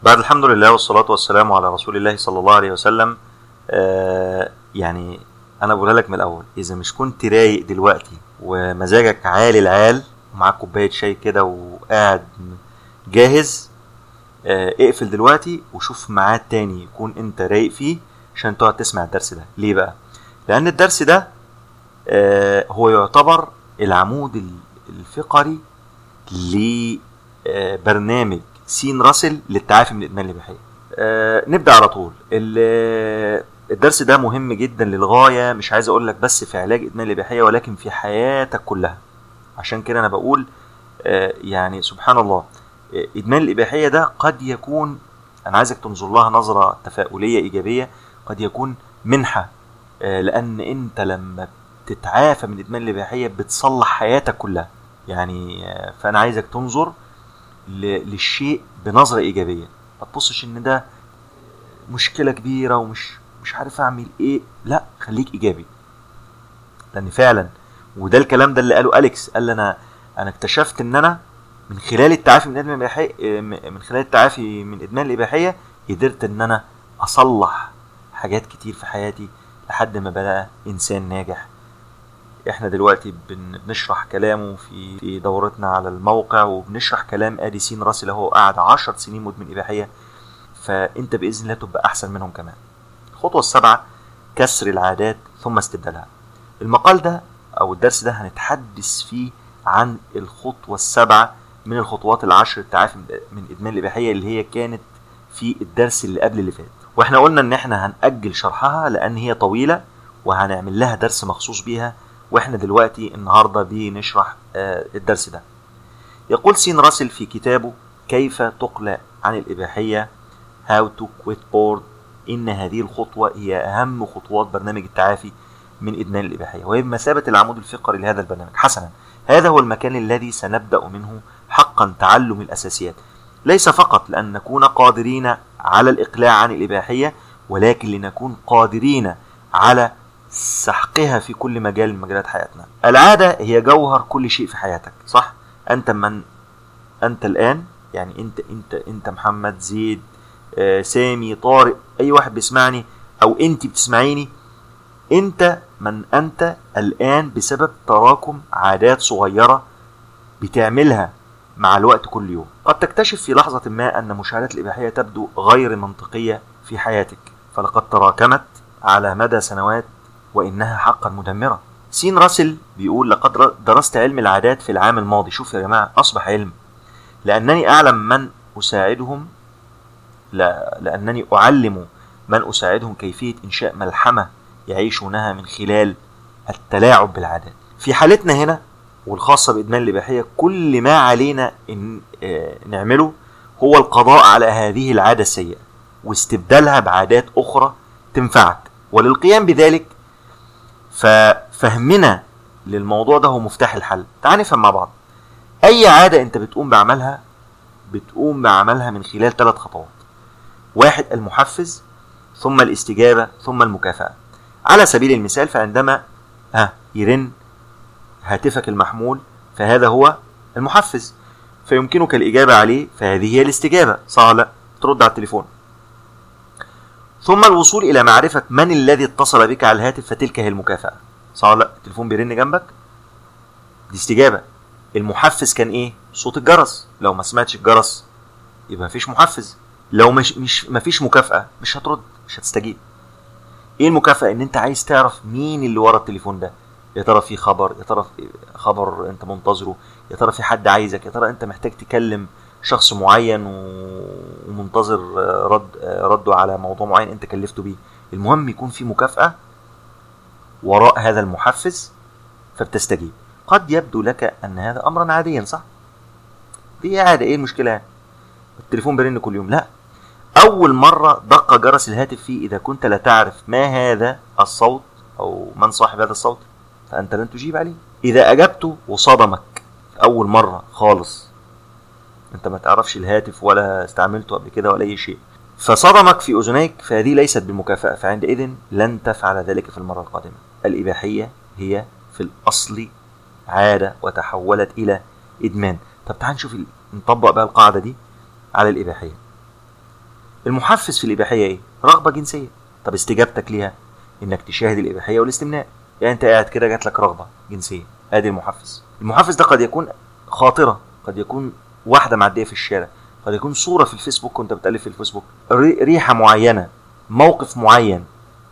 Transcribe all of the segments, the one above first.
بعد الحمد لله والصلاة والسلام على رسول الله صلى الله عليه وسلم آه يعني أنا بقولها لك من الأول إذا مش كنت رايق دلوقتي ومزاجك عالي العال ومعاك كوباية شاي كده وقاعد جاهز آه اقفل دلوقتي وشوف ميعاد تاني يكون أنت رايق فيه عشان تقعد تسمع الدرس ده ليه بقى؟ لأن الدرس ده آه هو يعتبر العمود الفقري لبرنامج سين راسل للتعافي من الادمان الاباحيه. آه نبدا على طول. الدرس ده مهم جدا للغايه مش عايز اقول لك بس في علاج ادمان الاباحيه ولكن في حياتك كلها. عشان كده انا بقول آه يعني سبحان الله آه ادمان الاباحيه ده قد يكون انا عايزك تنظر لها نظره تفاؤليه ايجابيه قد يكون منحه آه لان انت لما تتعافى من ادمان الاباحيه بتصلح حياتك كلها. يعني آه فانا عايزك تنظر للشيء بنظرة إيجابية ما تبصش إن ده مشكلة كبيرة ومش مش عارف أعمل إيه لا خليك إيجابي لأن فعلا وده الكلام ده اللي قاله أليكس قال أنا أنا اكتشفت إن أنا من خلال التعافي من إدمان الإباحية من خلال التعافي من إدمان الإباحية قدرت إن أنا أصلح حاجات كتير في حياتي لحد ما بقى إنسان ناجح احنا دلوقتي بنشرح كلامه في في دورتنا على الموقع وبنشرح كلام ادي سين راسل هو قاعد 10 سنين مدمن اباحيه فانت باذن الله تبقى احسن منهم كمان. الخطوه السابعه كسر العادات ثم استبدالها. المقال ده او الدرس ده هنتحدث فيه عن الخطوه السابعه من الخطوات العشر التعافي من ادمان الاباحيه اللي هي كانت في الدرس اللي قبل اللي فات. واحنا قلنا ان احنا هنأجل شرحها لان هي طويله وهنعمل لها درس مخصوص بيها واحنا دلوقتي النهارده بنشرح آه الدرس ده. يقول سين راسل في كتابه كيف تقلع عن الإباحية How to quit porn إن هذه الخطوة هي أهم خطوات برنامج التعافي من إدمان الإباحية وهي بمثابة العمود الفقري لهذا البرنامج حسنا هذا هو المكان الذي سنبدأ منه حقا تعلم الأساسيات ليس فقط لأن نكون قادرين على الإقلاع عن الإباحية ولكن لنكون قادرين على سحقها في كل مجال من مجالات حياتنا العادة هي جوهر كل شيء في حياتك صح أنت من أنت الآن يعني أنت أنت أنت محمد زيد آه سامي طارق أي واحد بيسمعني أو أنت بتسمعيني أنت من أنت الآن بسبب تراكم عادات صغيرة بتعملها مع الوقت كل يوم قد تكتشف في لحظة ما أن مشاهدات الإباحية تبدو غير منطقية في حياتك فلقد تراكمت على مدى سنوات وإنها حقا مدمرة سين راسل بيقول لقد درست علم العادات في العام الماضي شوف يا جماعة أصبح علم لأنني أعلم من أساعدهم لا لأنني أعلم من أساعدهم كيفية إنشاء ملحمة يعيشونها من خلال التلاعب بالعادات في حالتنا هنا والخاصة بإدمان الإباحية كل ما علينا إن نعمله هو القضاء على هذه العادة السيئة واستبدالها بعادات أخرى تنفعك وللقيام بذلك ففهمنا للموضوع ده هو مفتاح الحل تعال نفهم مع بعض اي عاده انت بتقوم بعملها بتقوم بعملها من خلال ثلاث خطوات واحد المحفز ثم الاستجابه ثم المكافاه على سبيل المثال فعندما ها يرن هاتفك المحمول فهذا هو المحفز فيمكنك الاجابه عليه فهذه هي الاستجابه صح لا ترد على التليفون ثم الوصول الى معرفه من الذي اتصل بك على الهاتف فتلك هي المكافاه صح لا التليفون بيرن جنبك دي استجابه المحفز كان ايه صوت الجرس لو ما سمعتش الجرس يبقى مفيش محفز لو مش مش مفيش مكافاه مش هترد مش هتستجيب ايه المكافاه ان انت عايز تعرف مين اللي ورا التليفون ده يا ترى في خبر يا ترى في خبر انت منتظره يا ترى في حد عايزك يا ترى انت محتاج تكلم شخص معين ومنتظر رد رده على موضوع معين انت كلفته بيه المهم يكون في مكافأة وراء هذا المحفز فبتستجيب قد يبدو لك ان هذا امرا عاديا صح دي عادة ايه المشكلة التليفون بيرن كل يوم لا اول مرة دق جرس الهاتف فيه اذا كنت لا تعرف ما هذا الصوت او من صاحب هذا الصوت فانت لن تجيب عليه اذا اجبته وصدمك اول مرة خالص انت ما تعرفش الهاتف ولا استعملته قبل كده ولا اي شيء فصدمك في اذنيك فهذه ليست بمكافاه فعندئذ لن تفعل ذلك في المره القادمه الاباحيه هي في الاصل عاده وتحولت الى ادمان طب تعال نشوف نطبق بقى القاعده دي على الاباحيه المحفز في الاباحيه ايه رغبه جنسيه طب استجابتك ليها انك تشاهد الاباحيه والاستمناء يعني انت قاعد كده جات لك رغبه جنسيه ادي المحفز المحفز ده قد يكون خاطره قد يكون واحده معديه في الشارع قد يكون صوره في الفيسبوك وانت بتالف في الفيسبوك ريحه معينه موقف معين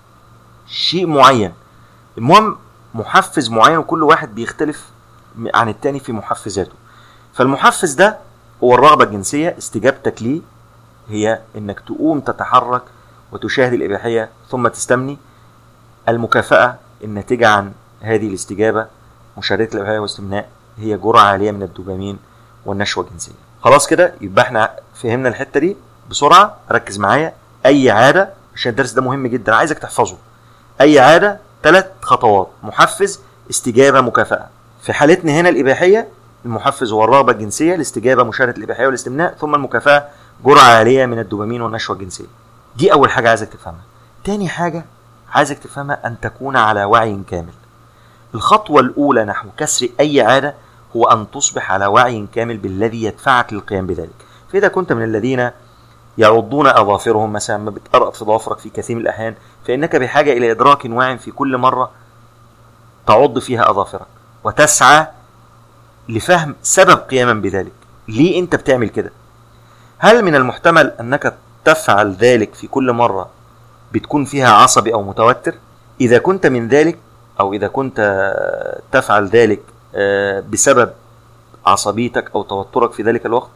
شيء معين المهم محفز معين وكل واحد بيختلف عن التاني في محفزاته فالمحفز ده هو الرغبة الجنسية استجابتك ليه هي انك تقوم تتحرك وتشاهد الإباحية ثم تستمني المكافأة الناتجة عن هذه الاستجابة مشاهدة الإباحية والاستمناء هي جرعة عالية من الدوبامين والنشوة الجنسية خلاص كده يبقى احنا فهمنا الحتة دي بسرعة ركز معايا أي عادة عشان الدرس ده مهم جدا عايزك تحفظه أي عادة ثلاث خطوات محفز استجابة مكافأة في حالتنا هنا الإباحية المحفز هو الرغبة الجنسية الاستجابة مشاهدة الإباحية والاستمناء ثم المكافأة جرعة عالية من الدوبامين والنشوة الجنسية دي أول حاجة عايزك تفهمها تاني حاجة عايزك تفهمها أن تكون على وعي كامل الخطوة الأولى نحو كسر أي عادة هو أن تصبح على وعي كامل بالذي يدفعك للقيام بذلك فإذا كنت من الذين يعضون أظافرهم مثلا ما بتقرأ في ظافرك في كثير من الأحيان فإنك بحاجة إلى إدراك واع في كل مرة تعض فيها أظافرك وتسعى لفهم سبب قياما بذلك ليه أنت بتعمل كده هل من المحتمل أنك تفعل ذلك في كل مرة بتكون فيها عصبي أو متوتر إذا كنت من ذلك أو إذا كنت تفعل ذلك آه، بسبب عصبيتك أو توترك في ذلك الوقت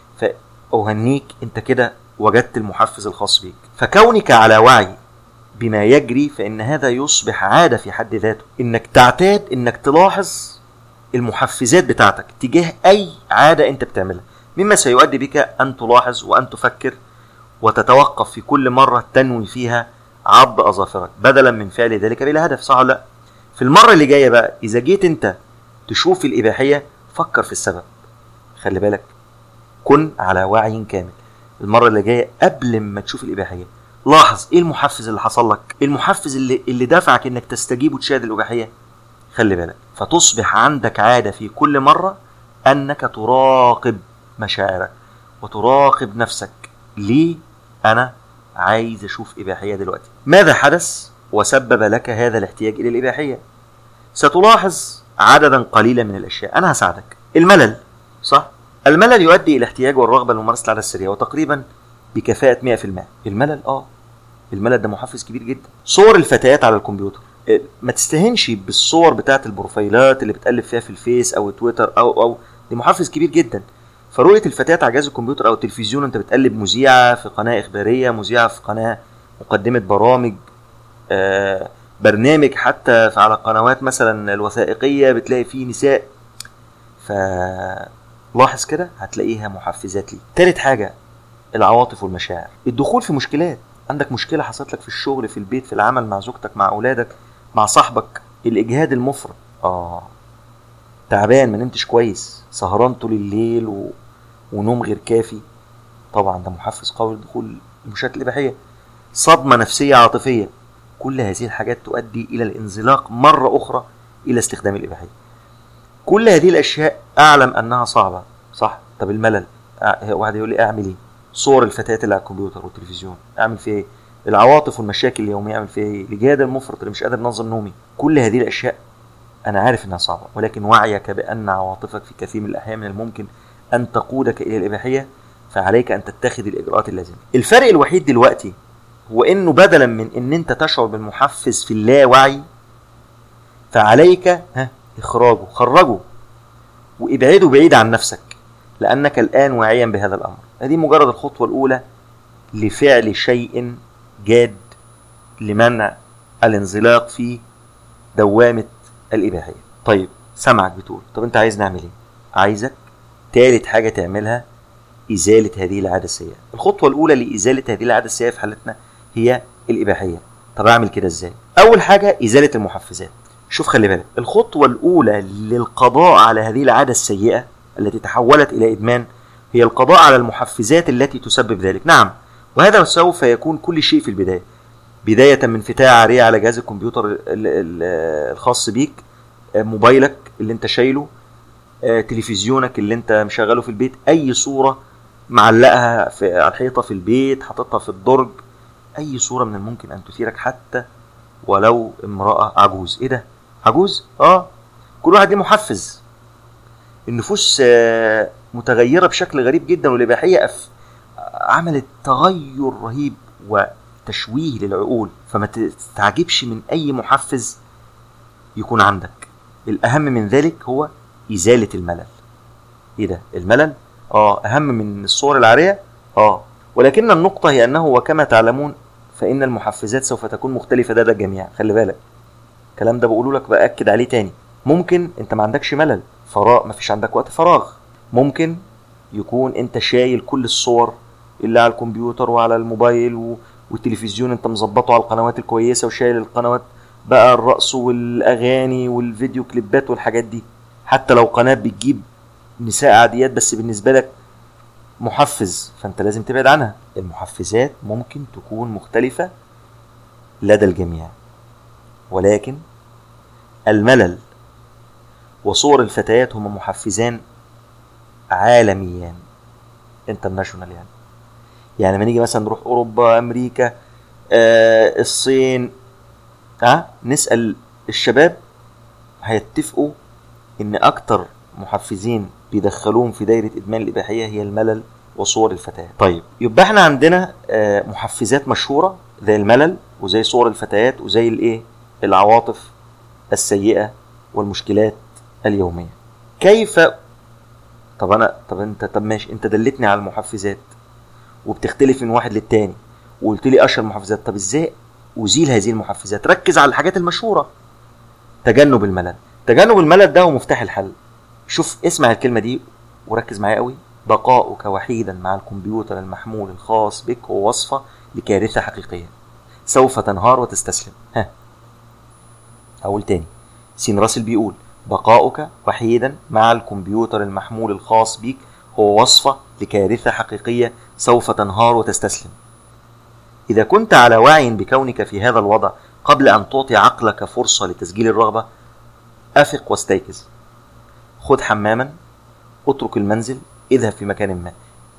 فأهنيك أنت كده وجدت المحفز الخاص بك فكونك على وعي بما يجري فإن هذا يصبح عادة في حد ذاته إنك تعتاد إنك تلاحظ المحفزات بتاعتك تجاه أي عادة أنت بتعملها مما سيؤدي بك أن تلاحظ وأن تفكر وتتوقف في كل مرة تنوي فيها عض أظافرك بدلا من فعل ذلك بلا هدف صح ولا لا في المرة اللي جاية بقى إذا جيت أنت تشوف الإباحية فكر في السبب خلي بالك كن على وعي كامل المرة اللي جاية قبل ما تشوف الإباحية لاحظ ايه المحفز اللي حصل لك ايه المحفز اللي اللي دفعك انك تستجيب وتشاهد الاباحيه خلي بالك فتصبح عندك عاده في كل مره انك تراقب مشاعرك وتراقب نفسك ليه انا عايز اشوف اباحيه دلوقتي ماذا حدث وسبب لك هذا الاحتياج الى الاباحيه ستلاحظ عددا قليلا من الاشياء انا هساعدك الملل صح الملل يؤدي الى احتياج والرغبه لممارسه العاده السريه وتقريبا بكفاءه 100% الملل اه الملل ده محفز كبير جدا صور الفتيات على الكمبيوتر إيه، ما تستهنش بالصور بتاعت البروفايلات اللي بتقلب فيها في الفيس او تويتر او او دي محفز كبير جدا فرؤيه الفتيات على جهاز الكمبيوتر او التلفزيون انت بتقلب مذيعه في قناه اخباريه مذيعه في قناه مقدمه برامج آه برنامج حتى على القنوات مثلا الوثائقيه بتلاقي فيه نساء فلاحظ كده هتلاقيها محفزات لي تالت حاجه العواطف والمشاعر الدخول في مشكلات عندك مشكلة حصلت لك في الشغل في البيت في العمل مع زوجتك مع أولادك مع صاحبك الإجهاد المفرط آه تعبان ما نمتش كويس سهران طول الليل و... ونوم غير كافي طبعا ده محفز قوي لدخول المشاكل الإباحية صدمة نفسية عاطفية كل هذه الحاجات تؤدي إلى الانزلاق مرة أخرى إلى استخدام الإباحية كل هذه الأشياء أعلم أنها صعبة صح طب الملل واحد يقول لي أعمل إيه صور الفتيات اللي على الكمبيوتر والتلفزيون اعمل فيها ايه العواطف والمشاكل اليوميه اعمل فيها ايه الاجهاد المفرط اللي مش قادر انظم نومي كل هذه الاشياء انا عارف انها صعبه ولكن وعيك بان عواطفك في كثير من الاحيان من الممكن ان تقودك الى الاباحيه فعليك ان تتخذ الاجراءات اللازمه الفرق الوحيد دلوقتي هو انه بدلا من ان انت تشعر بالمحفز في اللاوعي فعليك ها اخراجه خرجه وابعده بعيد عن نفسك لانك الان واعيا بهذا الامر هذه مجرد الخطوة الأولى لفعل شيء جاد لمنع الانزلاق في دوامة الإباحية طيب سمعك بتقول طب أنت عايز نعمل إيه؟ عايزك تالت حاجة تعملها إزالة هذه العادة السيئة الخطوة الأولى لإزالة هذه العادة السيئة في حالتنا هي الإباحية طب أعمل كده إزاي؟ أول حاجة إزالة المحفزات شوف خلي بالك الخطوة الأولى للقضاء على هذه العادة السيئة التي تحولت إلى إدمان هي القضاء على المحفزات التي تسبب ذلك نعم وهذا سوف يكون كل شيء في البداية بداية من فتاة عارية على جهاز الكمبيوتر الخاص بيك آه، موبايلك اللي انت شايله آه، تلفزيونك اللي انت مشغله في البيت اي صورة معلقها في على الحيطه في البيت حاططها في الدرج اي صوره من الممكن ان تثيرك حتى ولو امراه عجوز ايه ده عجوز اه كل واحد ليه محفز النفوس آه، متغيره بشكل غريب جدا والاباحيه أف- عملت تغير رهيب وتشويه للعقول فما تستعجبش من اي محفز يكون عندك الاهم من ذلك هو ازاله الملل ايه ده الملل اه اهم من الصور العاريه اه ولكن النقطه هي انه وكما تعلمون فان المحفزات سوف تكون مختلفه لدى الجميع خلي بالك الكلام ده بقوله لك باكد عليه تاني ممكن انت ما عندكش ملل فراغ ما فيش عندك وقت فراغ ممكن يكون انت شايل كل الصور اللي على الكمبيوتر وعلى الموبايل و... والتلفزيون انت مظبطه على القنوات الكويسه وشايل القنوات بقى الرقص والاغاني والفيديو كليبات والحاجات دي حتى لو قناه بتجيب نساء عاديات بس بالنسبه لك محفز فانت لازم تبعد عنها المحفزات ممكن تكون مختلفه لدى الجميع ولكن الملل وصور الفتيات هما محفزان عالميان انترناشونال يعني يعني لما نيجي مثلا نروح اوروبا امريكا آه الصين ها نسال الشباب هيتفقوا ان اكتر محفزين بيدخلوهم في دايره ادمان الاباحيه هي الملل وصور الفتيات طيب يبقى احنا عندنا آه محفزات مشهوره زي الملل وزي صور الفتيات وزي الايه العواطف السيئه والمشكلات اليوميه كيف طب انا طب انت طب ماشي انت دلتني على المحفزات وبتختلف من واحد للتاني وقلت لي اشهر المحفزات طب ازاي ازيل هذه المحفزات ركز على الحاجات المشهوره تجنب الملل تجنب الملل ده هو مفتاح الحل شوف اسمع الكلمه دي وركز معايا قوي بقاؤك وحيدا مع الكمبيوتر المحمول الخاص بك هو وصفه لكارثه حقيقيه سوف تنهار وتستسلم ها هقول تاني سين راسل بيقول بقاؤك وحيدا مع الكمبيوتر المحمول الخاص بك هو وصفة لكارثة حقيقية سوف تنهار وتستسلم إذا كنت على وعي بكونك في هذا الوضع قبل أن تعطي عقلك فرصة لتسجيل الرغبة أفق واستيقظ خذ حماما اترك المنزل اذهب في مكان ما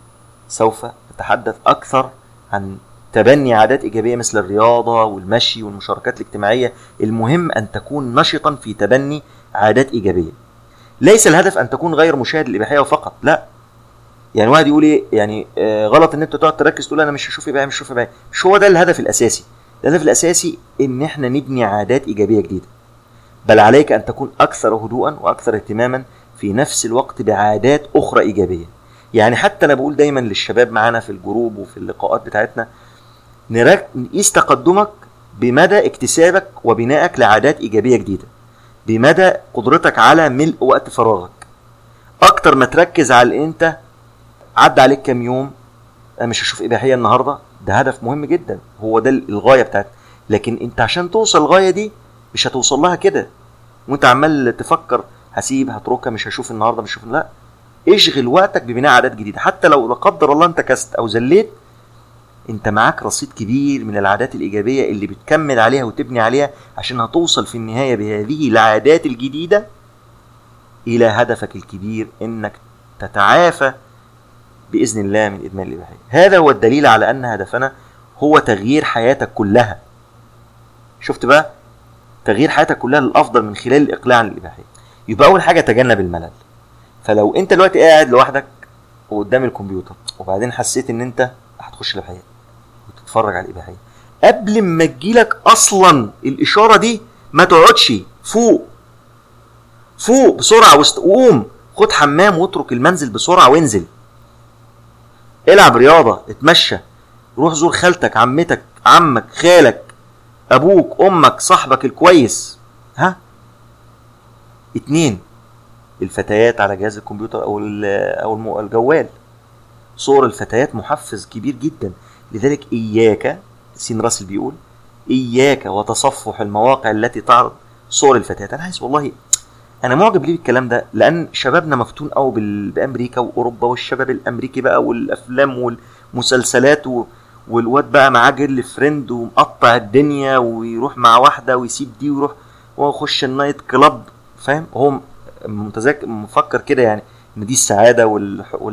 سوف نتحدث أكثر عن تبني عادات إيجابية مثل الرياضة والمشي والمشاركات الاجتماعية المهم أن تكون نشطا في تبني عادات إيجابية ليس الهدف أن تكون غير مشاهد للإباحية فقط لا يعني واحد يقول ايه يعني آه غلط ان انت تقعد تركز تقول انا مش هشوف اباحيه مش هشوف اباحيه مش هو ده الهدف الاساسي الهدف الاساسي ان احنا نبني عادات ايجابيه جديده بل عليك ان تكون اكثر هدوءا واكثر اهتماما في نفس الوقت بعادات اخرى ايجابيه يعني حتى انا بقول دايما للشباب معانا في الجروب وفي اللقاءات بتاعتنا نراك نقيس تقدمك بمدى اكتسابك وبنائك لعادات ايجابيه جديده بمدى قدرتك على ملء وقت فراغك اكتر ما تركز على انت عدى عليك كام يوم انا مش هشوف اباحيه النهارده ده هدف مهم جدا هو ده الغايه بتاعتك لكن انت عشان توصل الغايه دي مش هتوصل لها كده وانت عمال تفكر هسيب هتركها مش هشوف النهارده مش هشوف لا اشغل وقتك ببناء عادات جديده حتى لو لا قدر الله انت كست او زليت انت معاك رصيد كبير من العادات الايجابيه اللي بتكمل عليها وتبني عليها عشان هتوصل في النهايه بهذه العادات الجديده الى هدفك الكبير انك تتعافى باذن الله من ادمان الاباحيه هذا هو الدليل على ان هدفنا هو تغيير حياتك كلها شفت بقى تغيير حياتك كلها للافضل من خلال الاقلاع عن الاباحيه يبقى اول حاجه تجنب الملل فلو انت دلوقتي قاعد لوحدك وقدام الكمبيوتر وبعدين حسيت ان انت هتخش الاباحيه وتتفرج على الاباحيه قبل ما تجيلك اصلا الاشاره دي ما تقعدش فوق فوق بسرعه وقوم خد حمام واترك المنزل بسرعه وانزل العب رياضه اتمشى روح زور خالتك عمتك عمك خالك ابوك امك صاحبك الكويس ها اتنين الفتيات على جهاز الكمبيوتر او او الجوال صور الفتيات محفز كبير جدا لذلك اياك سين راسل بيقول اياك وتصفح المواقع التي تعرض صور الفتيات انا عايز والله انا معجب ليه بالكلام ده لان شبابنا مفتون قوي بامريكا واوروبا والشباب الامريكي بقى والافلام والمسلسلات و... والواد بقى معاه جيرل فريند ومقطع الدنيا ويروح مع واحده ويسيب دي ويروح ويخش النايت كلاب فاهم هو متذكر مفكر كده يعني ان دي السعاده وال... وال...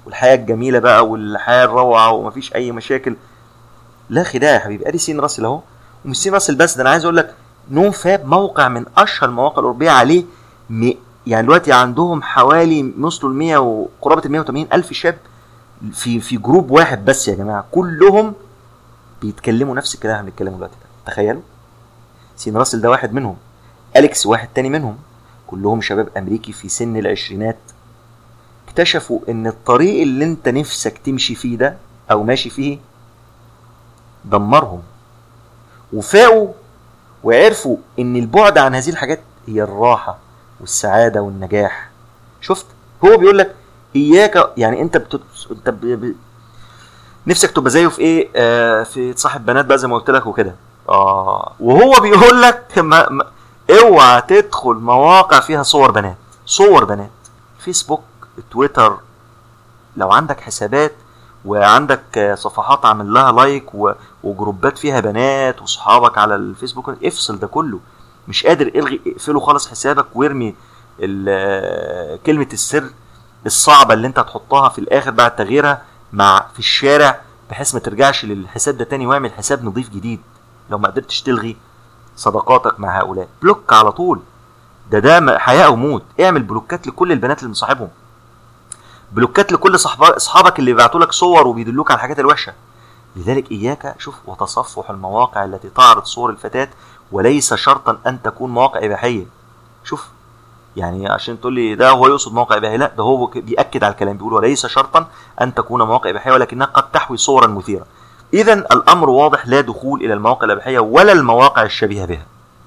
والحياه الجميله بقى والحياه الروعه ومفيش اي مشاكل لا خداع يا حبيبي ادي سين راسل اهو ومش سين راسل بس ده انا عايز اقول لك نو فاب موقع من اشهر المواقع الاوروبيه عليه م... يعني دلوقتي عندهم حوالي وصلوا ل 100 وقرابه ال 180 الف شاب في في جروب واحد بس يا جماعه كلهم بيتكلموا نفس الكلام اللي بنتكلمه دلوقتي ده تخيلوا سين راسل ده واحد منهم اليكس واحد تاني منهم كلهم شباب امريكي في سن العشرينات اكتشفوا ان الطريق اللي انت نفسك تمشي فيه ده او ماشي فيه دمرهم وفاقوا وعرفوا ان البعد عن هذه الحاجات هي الراحة والسعادة والنجاح شفت هو بيقول لك اياك يعني انت بت... انت ب... ب... نفسك تبقى زيه في ايه آه في تصاحب بنات بقى زي ما قلت لك وكده اه وهو بيقول لك ما... ما... اوعى تدخل مواقع فيها صور بنات صور بنات فيسبوك تويتر لو عندك حسابات وعندك صفحات عامل لها لايك و... وجروبات فيها بنات وصحابك على الفيسبوك افصل ده كله مش قادر الغي اقفله خالص حسابك وارمي ال- كلمه السر الصعبه اللي انت هتحطها في الاخر بعد تغييرها مع في الشارع بحيث ما ترجعش للحساب ده تاني واعمل حساب نظيف جديد لو ما قدرتش تلغي صداقاتك مع هؤلاء بلوك على طول ده ده حياه او موت اعمل بلوكات لكل البنات اللي مصاحبهم بلوكات لكل صحب- اصحابك اللي بيبعتوا لك صور وبيدلوك على الحاجات الوحشه لذلك اياك شوف وتصفح المواقع التي تعرض صور الفتاه وليس شرطا ان تكون مواقع اباحيه شوف يعني عشان تقول لي ده هو يقصد موقع اباحي لا ده هو ك- بياكد على الكلام بيقول وليس شرطا ان تكون مواقع اباحيه ولكنها قد تحوي صورا مثيره اذا الامر واضح لا دخول الى المواقع الاباحيه ولا المواقع الشبيهه بها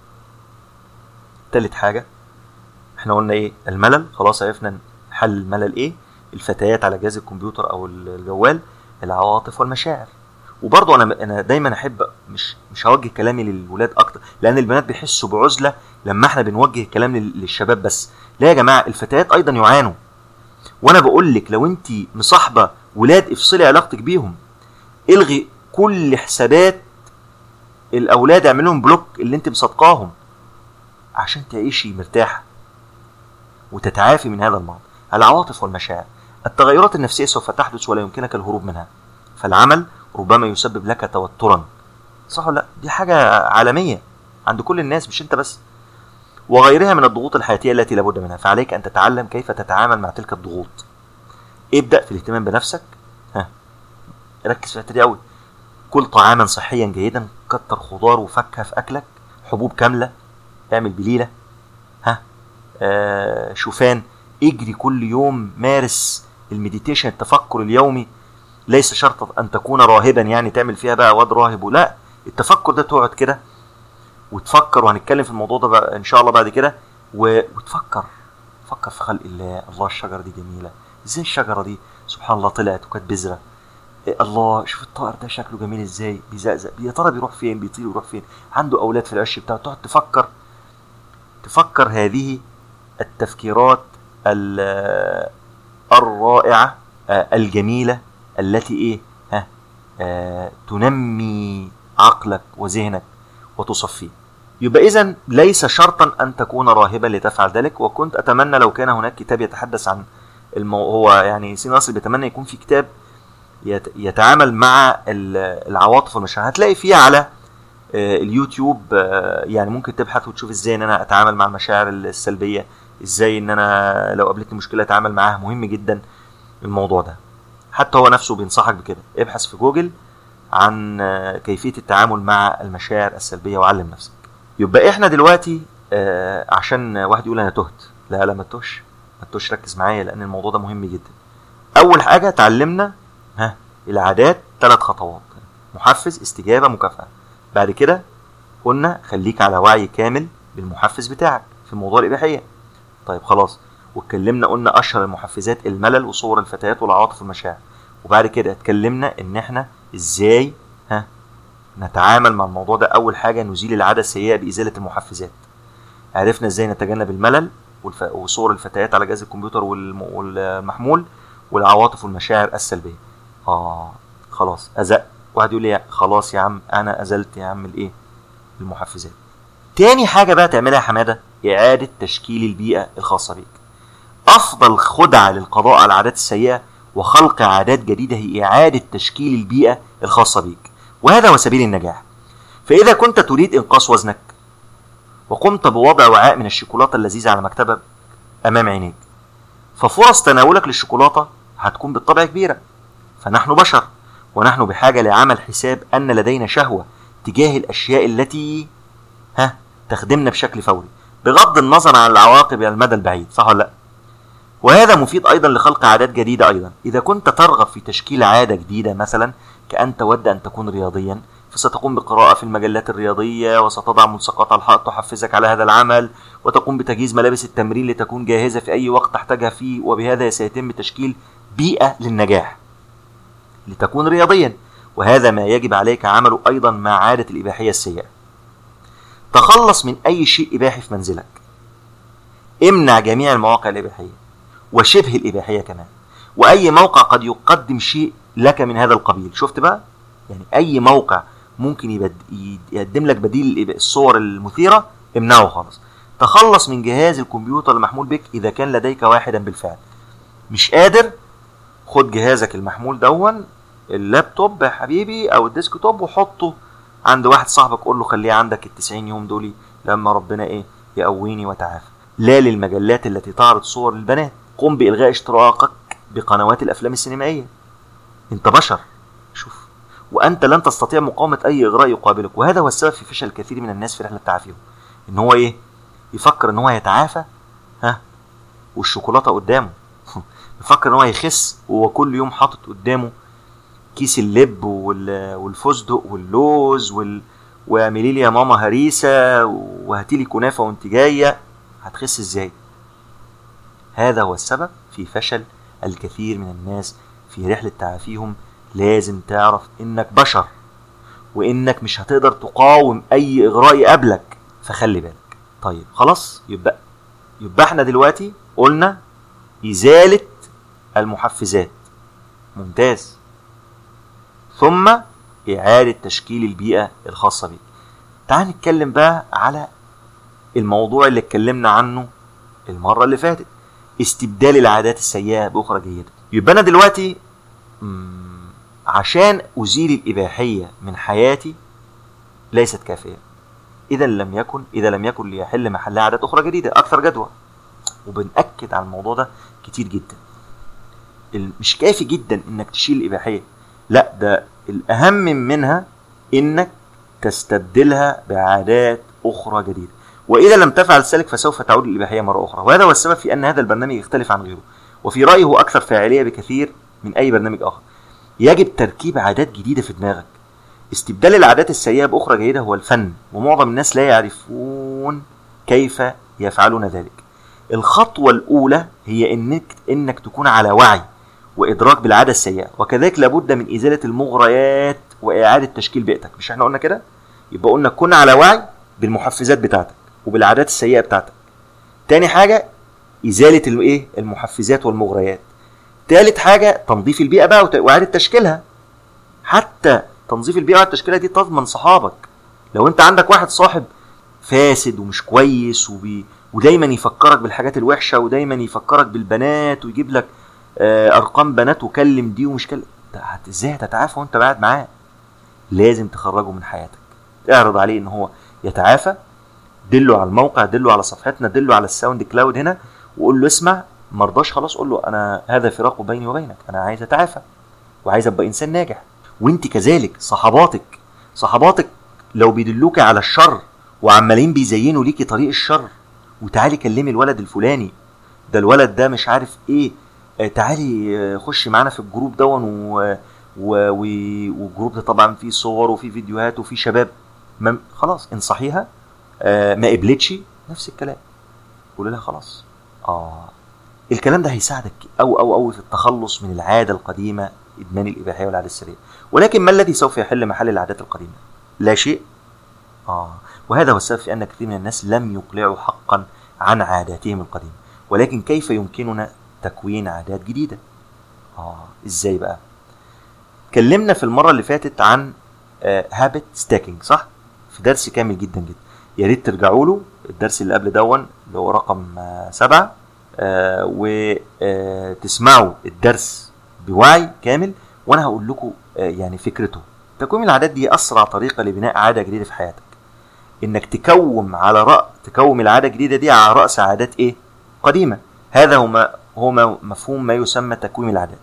تالت حاجه احنا قلنا ايه الملل خلاص عرفنا حل الملل ايه الفتيات على جهاز الكمبيوتر او الجوال العواطف والمشاعر وبرضه انا انا دايما احب مش مش هوجه كلامي للولاد اكتر لان البنات بيحسوا بعزله لما احنا بنوجه الكلام لل- للشباب بس لا يا جماعه الفتيات ايضا يعانوا وانا بقول لك لو انت مصاحبه ولاد افصلي علاقتك بيهم الغي كل حسابات الاولاد اعمل لهم بلوك اللي انت مصدقاهم عشان تعيشي مرتاحه وتتعافي من هذا المرض العواطف والمشاعر التغيرات النفسيه سوف تحدث ولا يمكنك الهروب منها فالعمل ربما يسبب لك توترا صح ولا لا دي حاجه عالميه عند كل الناس مش انت بس وغيرها من الضغوط الحياتيه التي لابد منها فعليك ان تتعلم كيف تتعامل مع تلك الضغوط ابدا في الاهتمام بنفسك ها ركز في الحته دي قوي كل طعاما صحيا جيدا كتر خضار وفاكهه في اكلك حبوب كامله اعمل بليله ها آه شوفان اجري كل يوم مارس المديتيشن التفكر اليومي ليس شرط ان تكون راهبا يعني تعمل فيها بقى واد راهب لا التفكر ده تقعد كده وتفكر وهنتكلم في الموضوع ده بقى ان شاء الله بعد كده و- وتفكر فكر في خلق الله الله الشجره دي جميله ازاي الشجره دي سبحان الله طلعت وكانت بذره إيه الله شوف الطائر ده شكله جميل ازاي بيزقزق يا ترى بيروح فين بيطير ويروح فين عنده اولاد في العش بتاعه تقعد تفكر تفكر هذه التفكيرات ال- الرائعه آه، الجميله التي ايه ها آه تنمي عقلك وذهنك وتصفيه يبقى اذا ليس شرطا ان تكون راهبا لتفعل ذلك وكنت اتمنى لو كان هناك كتاب يتحدث عن المو... هو يعني سين ناصر بيتمنى يكون في كتاب يت... يتعامل مع ال- العواطف والمشاعر هتلاقي فيه على آه، اليوتيوب آه، يعني ممكن تبحث وتشوف ازاي ان انا اتعامل مع المشاعر السلبيه ازاي ان انا لو قابلتني مشكله اتعامل معاها مهم جدا الموضوع ده حتى هو نفسه بينصحك بكده ابحث في جوجل عن آه، كيفيه التعامل مع المشاعر السلبيه وعلم نفسك يبقى احنا دلوقتي آه، عشان واحد يقول انا تهت لا لا ما تهش ما تهش ركز معايا لان الموضوع ده مهم جدا اول حاجه اتعلمنا ها العادات ثلاث خطوات محفز استجابه مكافاه بعد كده قلنا خليك على وعي كامل بالمحفز بتاعك في موضوع الاباحيه طيب خلاص واتكلمنا قلنا اشهر المحفزات الملل وصور الفتيات والعواطف والمشاعر وبعد كده اتكلمنا ان احنا ازاي ها نتعامل مع الموضوع ده اول حاجه نزيل العاده السيئه بازاله المحفزات عرفنا ازاي نتجنب الملل والف... وصور الفتيات على جهاز الكمبيوتر والم... والمحمول والعواطف والمشاعر السلبيه اه خلاص ازق واحد يقول لي خلاص يا عم انا ازلت يا عم الايه المحفزات تاني حاجه بقى تعملها يا حماده اعاده تشكيل البيئه الخاصه بيك افضل خدعه للقضاء على العادات السيئه وخلق عادات جديدة هي إعادة تشكيل البيئة الخاصة بيك وهذا هو سبيل النجاح فإذا كنت تريد إنقاص وزنك وقمت بوضع وعاء من الشوكولاتة اللذيذة على مكتبك أمام عينيك ففرص تناولك للشوكولاتة هتكون بالطبع كبيرة فنحن بشر ونحن بحاجة لعمل حساب أن لدينا شهوة تجاه الأشياء التي ها تخدمنا بشكل فوري بغض النظر عن العواقب على المدى البعيد صح ولا لا وهذا مفيد أيضا لخلق عادات جديدة أيضا إذا كنت ترغب في تشكيل عادة جديدة مثلا كأن تود أن تكون رياضيا فستقوم بقراءة في المجلات الرياضية وستضع ملصقات على الحائط تحفزك على هذا العمل وتقوم بتجهيز ملابس التمرين لتكون جاهزة في أي وقت تحتاجها فيه وبهذا سيتم تشكيل بيئة للنجاح لتكون رياضيا وهذا ما يجب عليك عمله أيضا مع عادة الإباحية السيئة تخلص من أي شيء إباحي في منزلك امنع جميع المواقع الإباحية وشبه الإباحية كمان وأي موقع قد يقدم شيء لك من هذا القبيل شفت بقى يعني أي موقع ممكن يبد... يقدم لك بديل الصور المثيرة امنعه خالص تخلص من جهاز الكمبيوتر المحمول بك إذا كان لديك واحدا بالفعل مش قادر خد جهازك المحمول دون اللابتوب يا حبيبي او الديسكتوب وحطه عند واحد صاحبك قول له خليه عندك ال 90 يوم دول لما ربنا ايه يقويني وتعافى لا للمجلات التي تعرض صور للبنات قم بإلغاء اشتراكك بقنوات الأفلام السينمائية أنت بشر شوف وأنت لن تستطيع مقاومة أي إغراء يقابلك وهذا هو السبب في فشل الكثير من الناس في رحلة تعافيهم إن هو إيه يفكر إن هو يتعافى ها والشوكولاتة قدامه يفكر إن هو يخس وهو كل يوم حاطط قدامه كيس اللب والفستق واللوز وال... واعملي لي يا ماما هريسه وهاتي لي كنافه وانت جايه هتخس ازاي هذا هو السبب في فشل الكثير من الناس في رحلة تعافيهم لازم تعرف انك بشر وانك مش هتقدر تقاوم اي اغراء يقابلك فخلي بالك طيب خلاص يبقى يبقى احنا دلوقتي قلنا ازالة المحفزات ممتاز ثم اعادة تشكيل البيئة الخاصة بيك تعال نتكلم بقى على الموضوع اللي اتكلمنا عنه المرة اللي فاتت استبدال العادات السيئة بأخرى جيدة يبقى أنا دلوقتي عشان أزيل الإباحية من حياتي ليست كافية إذا لم يكن إذا لم يكن ليحل محلها عادات أخرى جديدة أكثر جدوى وبنأكد على الموضوع ده كتير جدا مش كافي جدا إنك تشيل الإباحية لا ده الأهم منها إنك تستبدلها بعادات أخرى جديدة وإذا لم تفعل ذلك فسوف تعود الإباحية مرة أخرى وهذا هو السبب في أن هذا البرنامج يختلف عن غيره وفي رأيي هو أكثر فاعلية بكثير من أي برنامج آخر يجب تركيب عادات جديدة في دماغك استبدال العادات السيئة بأخرى جيدة هو الفن ومعظم الناس لا يعرفون كيف يفعلون ذلك الخطوة الأولى هي إنك إنك تكون على وعي وإدراك بالعادة السيئة وكذلك لابد من إزالة المغريات وإعادة تشكيل بيئتك مش احنا قلنا كده يبقى قلنا كن على وعي بالمحفزات بتاعتك وبالعادات السيئه بتاعتك تاني حاجه ازاله الايه المحفزات والمغريات تالت حاجه تنظيف البيئه بقى واعاده تشكيلها حتى تنظيف البيئه واعاده تشكيلها دي تضمن صحابك لو انت عندك واحد صاحب فاسد ومش كويس وبي ودايما يفكرك بالحاجات الوحشه ودايما يفكرك بالبنات ويجيب لك آه ارقام بنات وكلم دي ومش كلم ازاي هتتعافى وانت قاعد معاه لازم تخرجه من حياتك اعرض عليه ان هو يتعافى دله على الموقع دله على صفحتنا دله على الساوند كلاود هنا وقول له اسمع مرضاش خلاص قول له انا هذا فراق بيني وبينك انا عايز اتعافى وعايز ابقى انسان ناجح وانت كذلك صحباتك صحباتك لو بيدلوك على الشر وعمالين بيزينوا ليكي طريق الشر وتعالي كلمي الولد الفلاني ده الولد ده مش عارف ايه آه تعالي آه خشي معانا في الجروب دون و... و... و... والجروب ده طبعا فيه صور وفيه فيديوهات وفيه شباب خلاص انصحيها آه ما قبلتش نفس الكلام قول لها خلاص اه الكلام ده هيساعدك او او او في التخلص من العاده القديمه ادمان الاباحيه والعاده السريه ولكن ما الذي سوف يحل محل العادات القديمه لا شيء اه وهذا هو السبب في ان كثير من الناس لم يقلعوا حقا عن عاداتهم القديمه ولكن كيف يمكننا تكوين عادات جديده اه ازاي بقى اتكلمنا في المره اللي فاتت عن هابت آه ستاكينج صح في درس كامل جدا جدا يا ريت ترجعوا له الدرس اللي قبل دون اللي هو رقم سبعة آه وتسمعوا الدرس بوعي كامل وانا هقول لكم آه، يعني فكرته تكوين العادات دي اسرع طريقه لبناء عاده جديده في حياتك انك تكوم على رأ تكوم العاده الجديده دي على راس عادات ايه قديمه هذا هو ما هو ما مفهوم ما يسمى تكوين العادات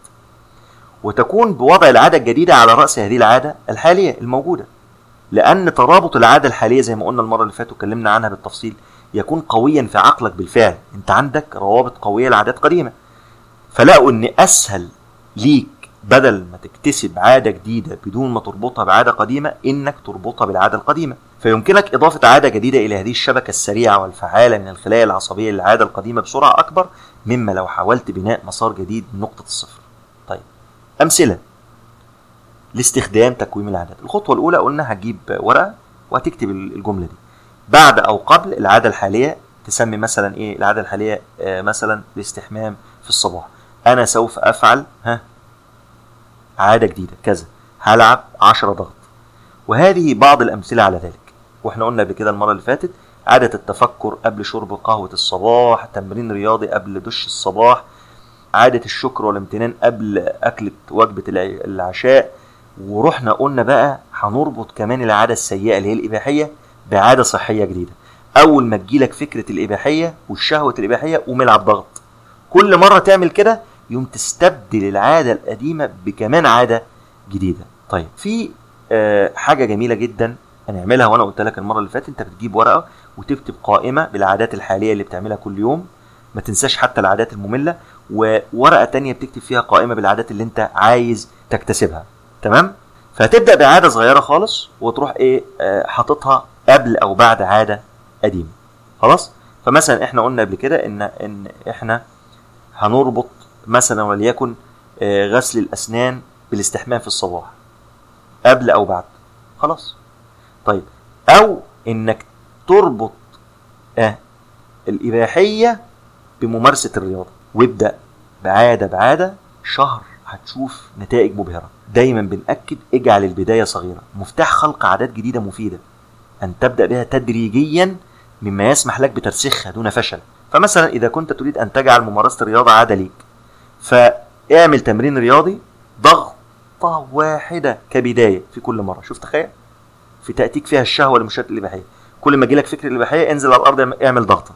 وتكون بوضع العاده الجديده على راس هذه العاده الحاليه الموجوده لان ترابط العاده الحاليه زي ما قلنا المره اللي فاتت واتكلمنا عنها بالتفصيل يكون قويا في عقلك بالفعل انت عندك روابط قويه لعادات قديمه فلقوا ان اسهل ليك بدل ما تكتسب عادة جديدة بدون ما تربطها بعادة قديمة إنك تربطها بالعادة القديمة فيمكنك إضافة عادة جديدة إلى هذه الشبكة السريعة والفعالة من الخلايا العصبية للعادة القديمة بسرعة أكبر مما لو حاولت بناء مسار جديد من نقطة الصفر طيب أمثلة لاستخدام تكوين العادات الخطوة الأولى قلنا هتجيب ورقة وهتكتب الجملة دي بعد أو قبل العادة الحالية تسمي مثلا إيه العادة الحالية آه مثلا الاستحمام في الصباح أنا سوف أفعل ها عادة جديدة كذا هلعب 10 ضغط وهذه بعض الأمثلة على ذلك واحنا قلنا قبل كده المرة اللي فاتت عادة التفكر قبل شرب قهوة الصباح تمرين رياضي قبل دش الصباح عادة الشكر والامتنان قبل أكلة وجبة العشاء ورحنا قلنا بقى هنربط كمان العادة السيئة اللي هي الإباحية بعادة صحية جديدة أول ما تجيلك فكرة الإباحية والشهوة الإباحية قوم العب ضغط كل مرة تعمل كده يوم تستبدل العادة القديمة بكمان عادة جديدة طيب في آه حاجة جميلة جدا هنعملها وانا قلت لك المرة اللي فاتت انت بتجيب ورقة وتكتب قائمة بالعادات الحالية اللي بتعملها كل يوم ما تنساش حتى العادات المملة وورقة تانية بتكتب فيها قائمة بالعادات اللي انت عايز تكتسبها تمام فهتبدأ بعادة صغيرة خالص وتروح ايه آه حاططها قبل او بعد عادة قديمة خلاص فمثلا احنا قلنا قبل كده ان ان احنا هنربط مثلا وليكن آه، غسل الأسنان بالاستحمام في الصباح قبل أو بعد خلاص طيب أو إنك تربط آه الإباحية بممارسة الرياضة وابدأ بعادة بعادة شهر هتشوف نتائج مبهرة دايما بنأكد اجعل البداية صغيرة مفتاح خلق عادات جديدة مفيدة أن تبدأ بها تدريجيا مما يسمح لك بترسيخها دون فشل فمثلا إذا كنت تريد أن تجعل ممارسة الرياضة عادة ليك فاعمل تمرين رياضي ضغطة واحدة كبداية في كل مرة شوف تخيل في تأتيك فيها الشهوة لمشاهدة الإباحية كل ما يجيلك فكرة الإباحية انزل على الأرض اعمل ضغطة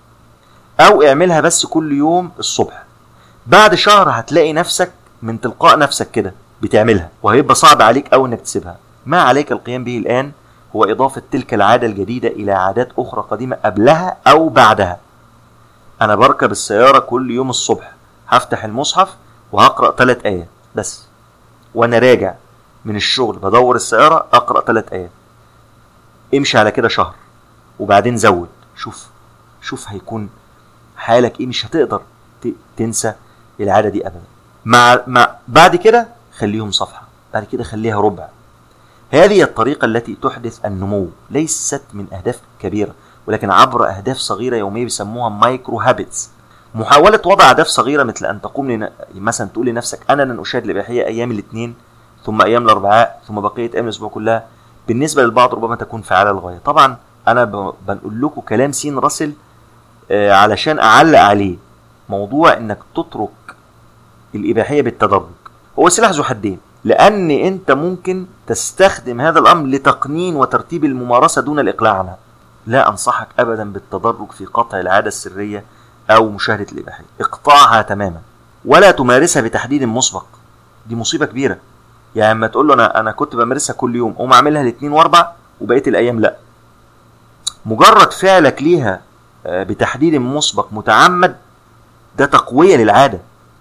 أو اعملها بس كل يوم الصبح بعد شهر هتلاقي نفسك من تلقاء نفسك كده بتعملها وهيبقى صعب عليك أوي إنك تسيبها ما عليك القيام به الآن هو إضافة تلك العادة الجديدة إلى عادات أخرى قديمة قبلها أو بعدها أنا بركب السيارة كل يوم الصبح هفتح المصحف وهقرأ ثلاث آيات بس وأنا راجع من الشغل بدور السيارة أقرأ ثلاث آيات امشي على كده شهر وبعدين زود شوف شوف هيكون حالك ايه مش هتقدر تنسى العادة دي أبدا مع, مع بعد كده خليهم صفحة بعد كده خليها ربع هذه الطريقة التي تحدث النمو ليست من أهداف كبيرة ولكن عبر أهداف صغيرة يومية بيسموها مايكرو هابتس محاولة وضع أهداف صغيرة مثل أن تقوم لن... مثلا تقول لنفسك أنا لن أشاهد الإباحية أيام الاثنين ثم أيام الأربعاء ثم بقية أيام الأسبوع كلها بالنسبة للبعض ربما تكون فعالة للغاية طبعا أنا ب... بنقول لكم كلام سين راسل آه علشان أعلق عليه موضوع إنك تترك الإباحية بالتدرج هو سلاح ذو حدين لأن أنت ممكن تستخدم هذا الأمر لتقنين وترتيب الممارسة دون الإقلاع عنها لا أنصحك أبدا بالتدرج في قطع العادة السرية أو مشاهدة الإباحية اقطعها تماما ولا تمارسها بتحديد مسبق دي مصيبة كبيرة يعني اما تقول له أنا أنا كنت بمارسها كل يوم أقوم أعملها الاثنين وأربع وبقية الأيام لأ مجرد فعلك ليها آه، بتحديد مسبق متعمد ده تقوية للعادة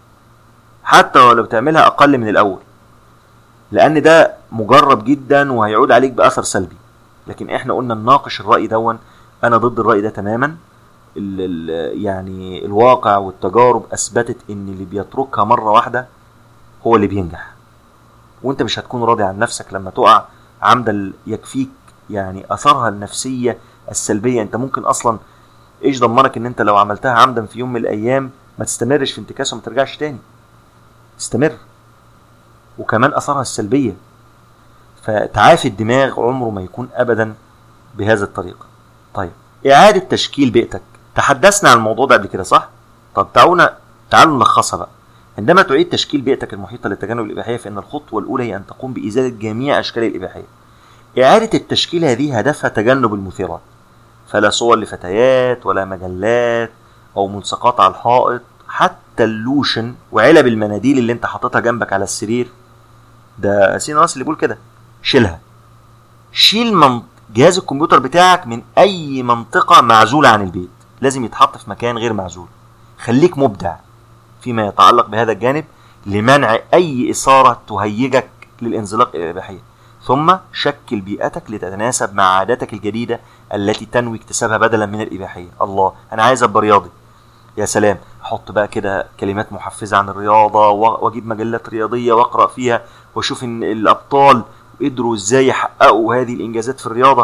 حتى ولو بتعملها أقل من الأول لأن ده مجرب جدا وهيعود عليك بأثر سلبي لكن احنا قلنا نناقش الرأي دون أنا ضد الرأي ده تماما ال ال يعني الواقع والتجارب اثبتت ان اللي بيتركها مره واحده هو اللي بينجح وانت مش هتكون راضي عن نفسك لما تقع عمدا يكفيك يعني اثرها النفسيه السلبيه انت ممكن اصلا ايش ضمنك ان انت لو عملتها عمدا في يوم من الايام ما تستمرش في انتكاسه وما ترجعش تاني استمر وكمان اثرها السلبيه فتعافي الدماغ عمره ما يكون ابدا بهذا الطريقه طيب اعاده تشكيل بيئتك تحدثنا عن الموضوع ده قبل كده صح؟ طب تعالوا تعالوا نلخصها بقى عندما تعيد تشكيل بيئتك المحيطة للتجنب الإباحية فإن الخطوة الأولى هي أن تقوم بإزالة جميع أشكال الإباحية إعادة التشكيل هذه هدفها تجنب المثيرات فلا صور لفتيات ولا مجلات أو ملصقات على الحائط حتى اللوشن وعلب المناديل اللي انت حاططها جنبك على السرير ده سين راس اللي بيقول كده شيلها شيل من جهاز الكمبيوتر بتاعك من اي منطقه معزوله عن البيت لازم يتحط في مكان غير معزول خليك مبدع فيما يتعلق بهذا الجانب لمنع اي اثاره تهيجك للانزلاق الى الاباحيه ثم شكل بيئتك لتتناسب مع عاداتك الجديده التي تنوي اكتسابها بدلا من الاباحيه الله انا عايز ابقى رياضي يا سلام احط بقى كده كلمات محفزه عن الرياضه واجيب مجلات رياضيه واقرا فيها واشوف ان الابطال قدروا ازاي يحققوا هذه الانجازات في الرياضه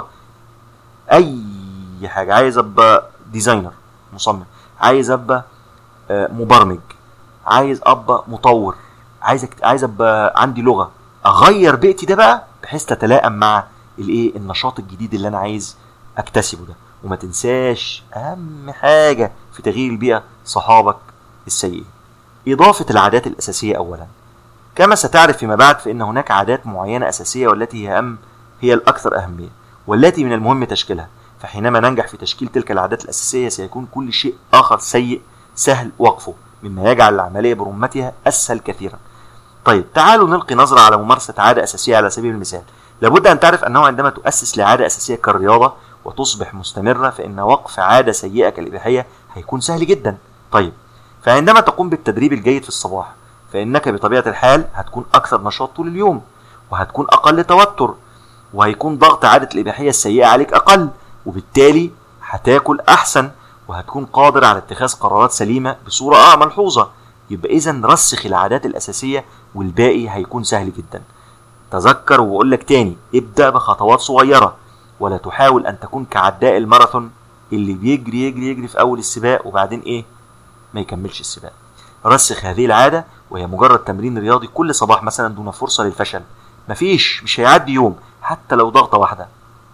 اي حاجه عايز ابقى ديزاينر مصمم عايز ابقى مبرمج عايز ابقى مطور عايز عايز ابقى عندي لغه اغير بيئتي ده بقى بحيث تتلائم مع الايه النشاط الجديد اللي انا عايز اكتسبه ده وما تنساش اهم حاجه في تغيير البيئه صحابك السيئين اضافه العادات الاساسيه اولا كما ستعرف فيما بعد فان هناك عادات معينه اساسيه والتي هي اهم هي الاكثر اهميه والتي من المهم تشكيلها فحينما ننجح في تشكيل تلك العادات الاساسيه سيكون كل شيء اخر سيء سهل وقفه مما يجعل العمليه برمتها اسهل كثيرا طيب تعالوا نلقي نظره على ممارسه عاده اساسيه على سبيل المثال لابد ان تعرف انه عندما تؤسس لعاده اساسيه كالرياضه وتصبح مستمرة فإن وقف عادة سيئة كالإباحية هيكون سهل جدا طيب فعندما تقوم بالتدريب الجيد في الصباح فإنك بطبيعة الحال هتكون أكثر نشاط طول اليوم وهتكون أقل توتر وهيكون ضغط عادة الإباحية السيئة عليك أقل وبالتالي هتاكل أحسن وهتكون قادر على اتخاذ قرارات سليمة بصورة آه ملحوظة يبقى إذا رسخ العادات الأساسية والباقي هيكون سهل جدا تذكر وبقول لك تاني ابدأ بخطوات صغيرة ولا تحاول ان تكون كعداء الماراثون اللي بيجري يجري يجري في اول السباق وبعدين ايه ما يكملش السباق رسخ هذه العاده وهي مجرد تمرين رياضي كل صباح مثلا دون فرصه للفشل مفيش مش هيعدي يوم حتى لو ضغطه واحده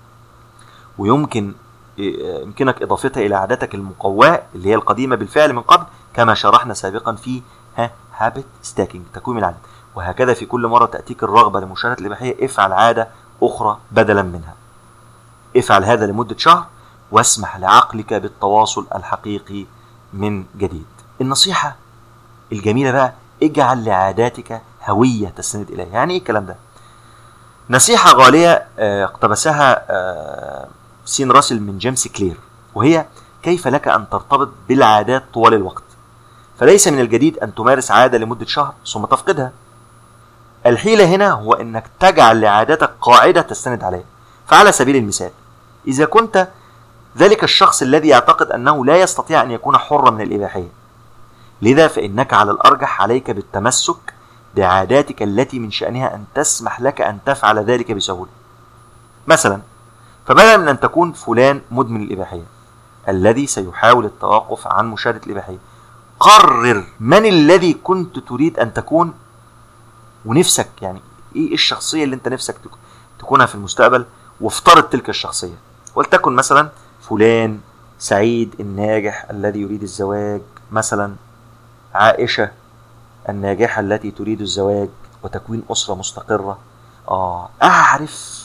ويمكن يمكنك اضافتها الى عاداتك المقواه اللي هي القديمه بالفعل من قبل كما شرحنا سابقا في ها هابت ستاكينج تكوين العاده وهكذا في كل مره تاتيك الرغبه لمشاهده الاباحيه افعل عاده اخرى بدلا منها افعل هذا لمدة شهر واسمح لعقلك بالتواصل الحقيقي من جديد النصيحة الجميلة بقى اجعل لعاداتك هوية تستند إليها يعني ايه الكلام ده نصيحة غالية اقتبسها سين راسل من جيمس كلير وهي كيف لك أن ترتبط بالعادات طوال الوقت فليس من الجديد أن تمارس عادة لمدة شهر ثم تفقدها الحيلة هنا هو أنك تجعل لعاداتك قاعدة تستند عليها فعلى سبيل المثال إذا كنت ذلك الشخص الذي يعتقد أنه لا يستطيع أن يكون حرا من الإباحية لذا فإنك على الأرجح عليك بالتمسك بعاداتك التي من شأنها أن تسمح لك أن تفعل ذلك بسهولة مثلا فبدلا من أن تكون فلان مدمن الإباحية الذي سيحاول التوقف عن مشاهدة الإباحية قرر من الذي كنت تريد أن تكون ونفسك يعني إيه الشخصية اللي أنت نفسك تكونها في المستقبل وافترض تلك الشخصية ولتكن مثلا فلان سعيد الناجح الذي يريد الزواج مثلا عائشة الناجحة التي تريد الزواج وتكوين أسرة مستقرة آه أعرف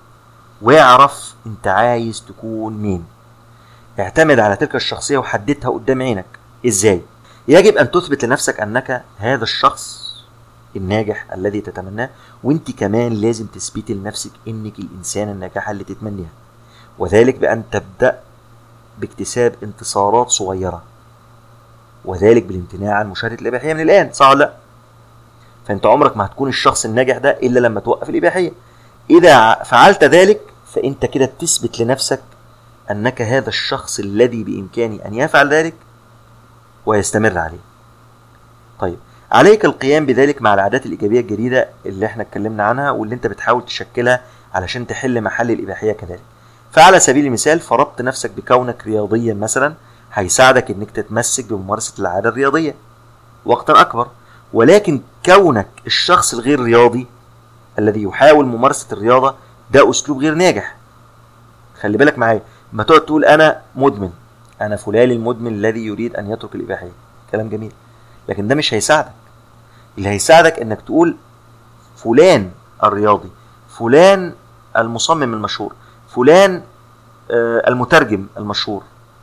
واعرف أنت عايز تكون مين اعتمد على تلك الشخصية وحددها قدام عينك إزاي يجب أن تثبت لنفسك أنك هذا الشخص الناجح الذي تتمناه وانت كمان لازم تثبتي لنفسك انك الانسان الناجحه اللي تتمنيها وذلك بان تبدا باكتساب انتصارات صغيره وذلك بالامتناع عن مشاهده الاباحيه من الان صح ولا لا فانت عمرك ما هتكون الشخص الناجح ده الا لما توقف الاباحيه اذا فعلت ذلك فانت كده بتثبت لنفسك انك هذا الشخص الذي بامكانه ان يفعل ذلك ويستمر عليه طيب عليك القيام بذلك مع العادات الإيجابية الجديدة اللي احنا اتكلمنا عنها واللي انت بتحاول تشكلها علشان تحل محل الإباحية كذلك فعلى سبيل المثال فرضت نفسك بكونك رياضيا مثلا هيساعدك انك تتمسك بممارسة العادة الرياضية وقتا أكبر ولكن كونك الشخص الغير رياضي الذي يحاول ممارسة الرياضة ده أسلوب غير ناجح خلي بالك معايا ما تقعد تقول أنا مدمن أنا فلان المدمن الذي يريد أن يترك الإباحية كلام جميل لكن ده مش هيساعدك اللي هيساعدك انك تقول فلان الرياضي فلان المصمم المشهور فلان آه، المترجم المشهور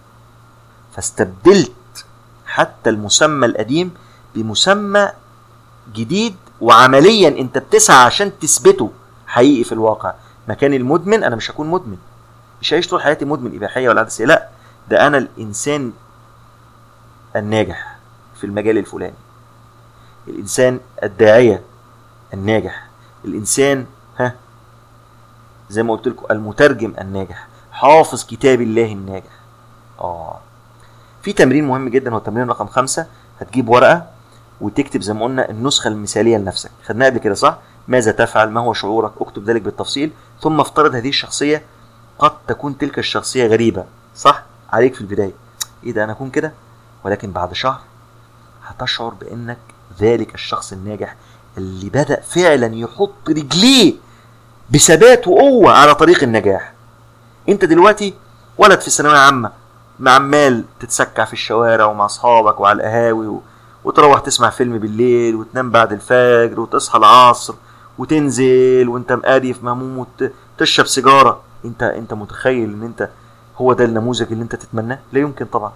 فاستبدلت حتى المسمى القديم بمسمى جديد وعمليا انت بتسعى عشان تثبته حقيقي في الواقع مكان المدمن انا مش هكون مدمن مش هعيش طول حياتي مدمن اباحيه ولا عدسيه لا ده انا الانسان الناجح في المجال الفلاني الانسان الداعيه الناجح الانسان ها زي ما قلت لكم المترجم الناجح حافظ كتاب الله الناجح اه في تمرين مهم جدا هو التمرين رقم خمسة هتجيب ورقة وتكتب زي ما قلنا النسخة المثالية لنفسك خدناها قبل كده صح ماذا تفعل ما هو شعورك اكتب ذلك بالتفصيل ثم افترض هذه الشخصية قد تكون تلك الشخصية غريبة صح عليك في البداية ايه ده انا اكون كده ولكن بعد شهر هتشعر بانك ذلك الشخص الناجح اللي بدأ فعلا يحط رجليه بثبات وقوة على طريق النجاح انت دلوقتي ولد في الثانوية عامة عمال تتسكع في الشوارع ومع اصحابك وعلى القهاوي و... وتروح تسمع فيلم بالليل وتنام بعد الفجر وتصحى العصر وتنزل وانت مقرف مهموم وتشرب سيجاره انت انت متخيل ان انت هو ده النموذج اللي انت تتمناه لا يمكن طبعا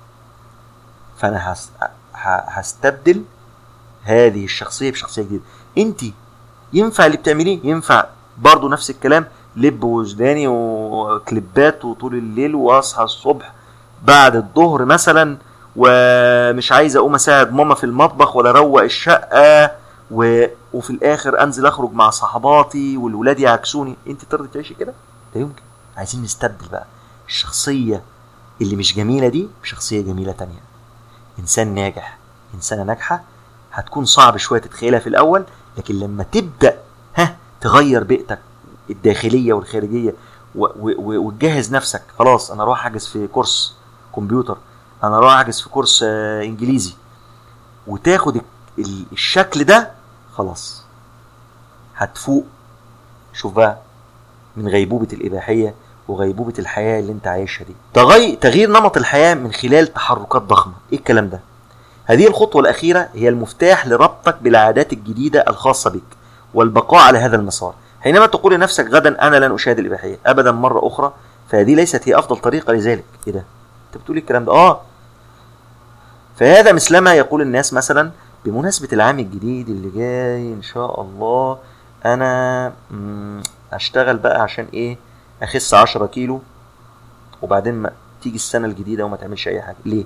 فانا هس... هستبدل هذه الشخصيه بشخصيه جديده انت ينفع اللي بتعمليه ينفع برضه نفس الكلام لب وجداني وكليبات وطول الليل واصحى الصبح بعد الظهر مثلا ومش عايز اقوم اساعد ماما في المطبخ ولا اروق الشقه و... وفي الاخر انزل اخرج مع صحباتي والولاد يعكسوني انت ترضي تعيشي كده لا يمكن عايزين نستبدل بقى الشخصيه اللي مش جميله دي بشخصيه جميله تانية انسان ناجح انسانه ناجحه هتكون صعب شويه تتخيلها في الاول لكن لما تبدا ها تغير بيئتك الداخليه والخارجيه وتجهز نفسك خلاص انا اروح احجز في كورس كمبيوتر انا اروح احجز في كورس آه، انجليزي وتاخد الشكل ده خلاص هتفوق شوف بقى من غيبوبة الإباحية وغيبوبة الحياة اللي انت عايشها دي تغي... تغيير نمط الحياة من خلال تحركات ضخمة ايه الكلام ده هذه الخطوة الأخيرة هي المفتاح لربطك بالعادات الجديدة الخاصة بك والبقاء على هذا المسار حينما تقول لنفسك غدا أنا لن أشاهد الإباحية أبدا مرة أخرى فهذه ليست هي أفضل طريقة لذلك إيه ده أنت بتقول الكلام ده آه فهذا مثلما يقول الناس مثلا بمناسبة العام الجديد اللي جاي إن شاء الله أنا أشتغل بقى عشان إيه أخس عشرة كيلو وبعدين ما تيجي السنة الجديدة وما تعملش أي حاجة ليه؟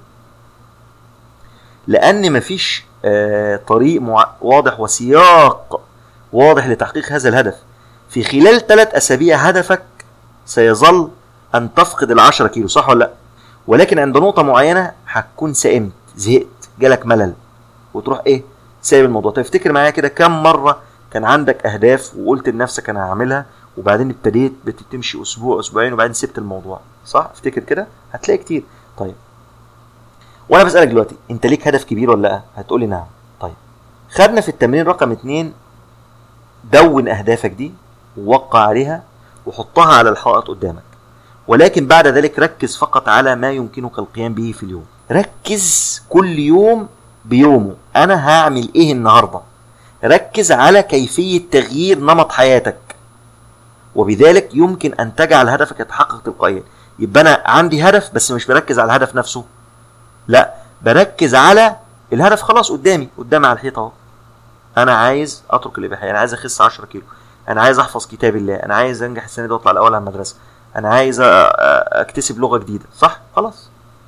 لأن مفيش آه طريق واضح وسياق واضح لتحقيق هذا الهدف في خلال ثلاث أسابيع هدفك سيظل أن تفقد العشرة كيلو صح ولا لأ؟ ولكن عند نقطة معينة هتكون سئمت زهقت جالك ملل وتروح إيه سايب الموضوع تفتكر معايا كده كم مرة كان عندك أهداف وقلت لنفسك أنا هعملها وبعدين ابتديت بتمشي أسبوع أسبوعين وبعدين سبت الموضوع صح افتكر كده هتلاقي كتير طيب وانا بسألك دلوقتي انت ليك هدف كبير ولا لا هتقولي نعم طيب خدنا في التمرين رقم اتنين دون اهدافك دي ووقع عليها وحطها على الحائط قدامك ولكن بعد ذلك ركز فقط على ما يمكنك القيام به في اليوم ركز كل يوم بيومه انا هعمل ايه النهارده ركز على كيفيه تغيير نمط حياتك وبذلك يمكن ان تجعل هدفك يتحقق تلقائيا يبقى انا عندي هدف بس مش بركز على الهدف نفسه لا بركز على الهدف خلاص قدامي قدامي على الحيطه اهو انا عايز اترك الاباحيه انا عايز اخس 10 كيلو انا عايز احفظ كتاب الله انا عايز انجح السنه دي واطلع الاول على المدرسه انا عايز اكتسب لغه جديده صح خلاص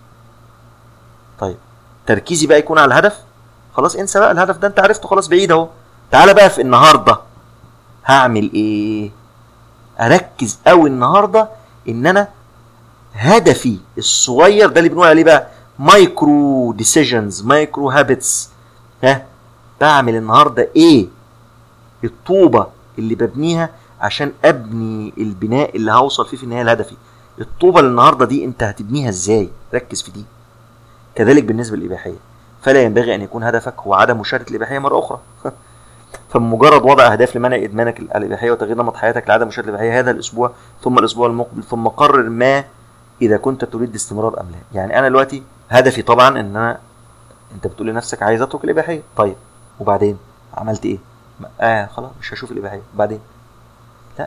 طيب تركيزي بقى يكون على الهدف خلاص انسى بقى الهدف ده انت عرفته خلاص بعيد اهو تعالى بقى في النهارده هعمل ايه اركز قوي النهارده ان انا هدفي الصغير ده اللي بنقول عليه بقى مايكرو ديسيجنز مايكرو هابتس ها بعمل النهارده ايه الطوبه اللي ببنيها عشان ابني البناء اللي هوصل فيه في النهايه لهدفي الطوبه اللي النهارده دي انت هتبنيها ازاي ركز في دي كذلك بالنسبه للاباحيه فلا ينبغي ان يكون هدفك هو عدم مشاهده الاباحيه مره اخرى فمجرد وضع اهداف لمنع ادمانك الاباحيه وتغيير نمط حياتك لعدم مشاهده الاباحيه هذا الاسبوع ثم الاسبوع المقبل ثم قرر ما اذا كنت تريد استمرار ام لا يعني انا دلوقتي هدفي طبعا ان انا انت بتقول لنفسك عايز اترك الاباحيه طيب وبعدين عملت ايه اه خلاص مش هشوف الاباحيه بعدين لا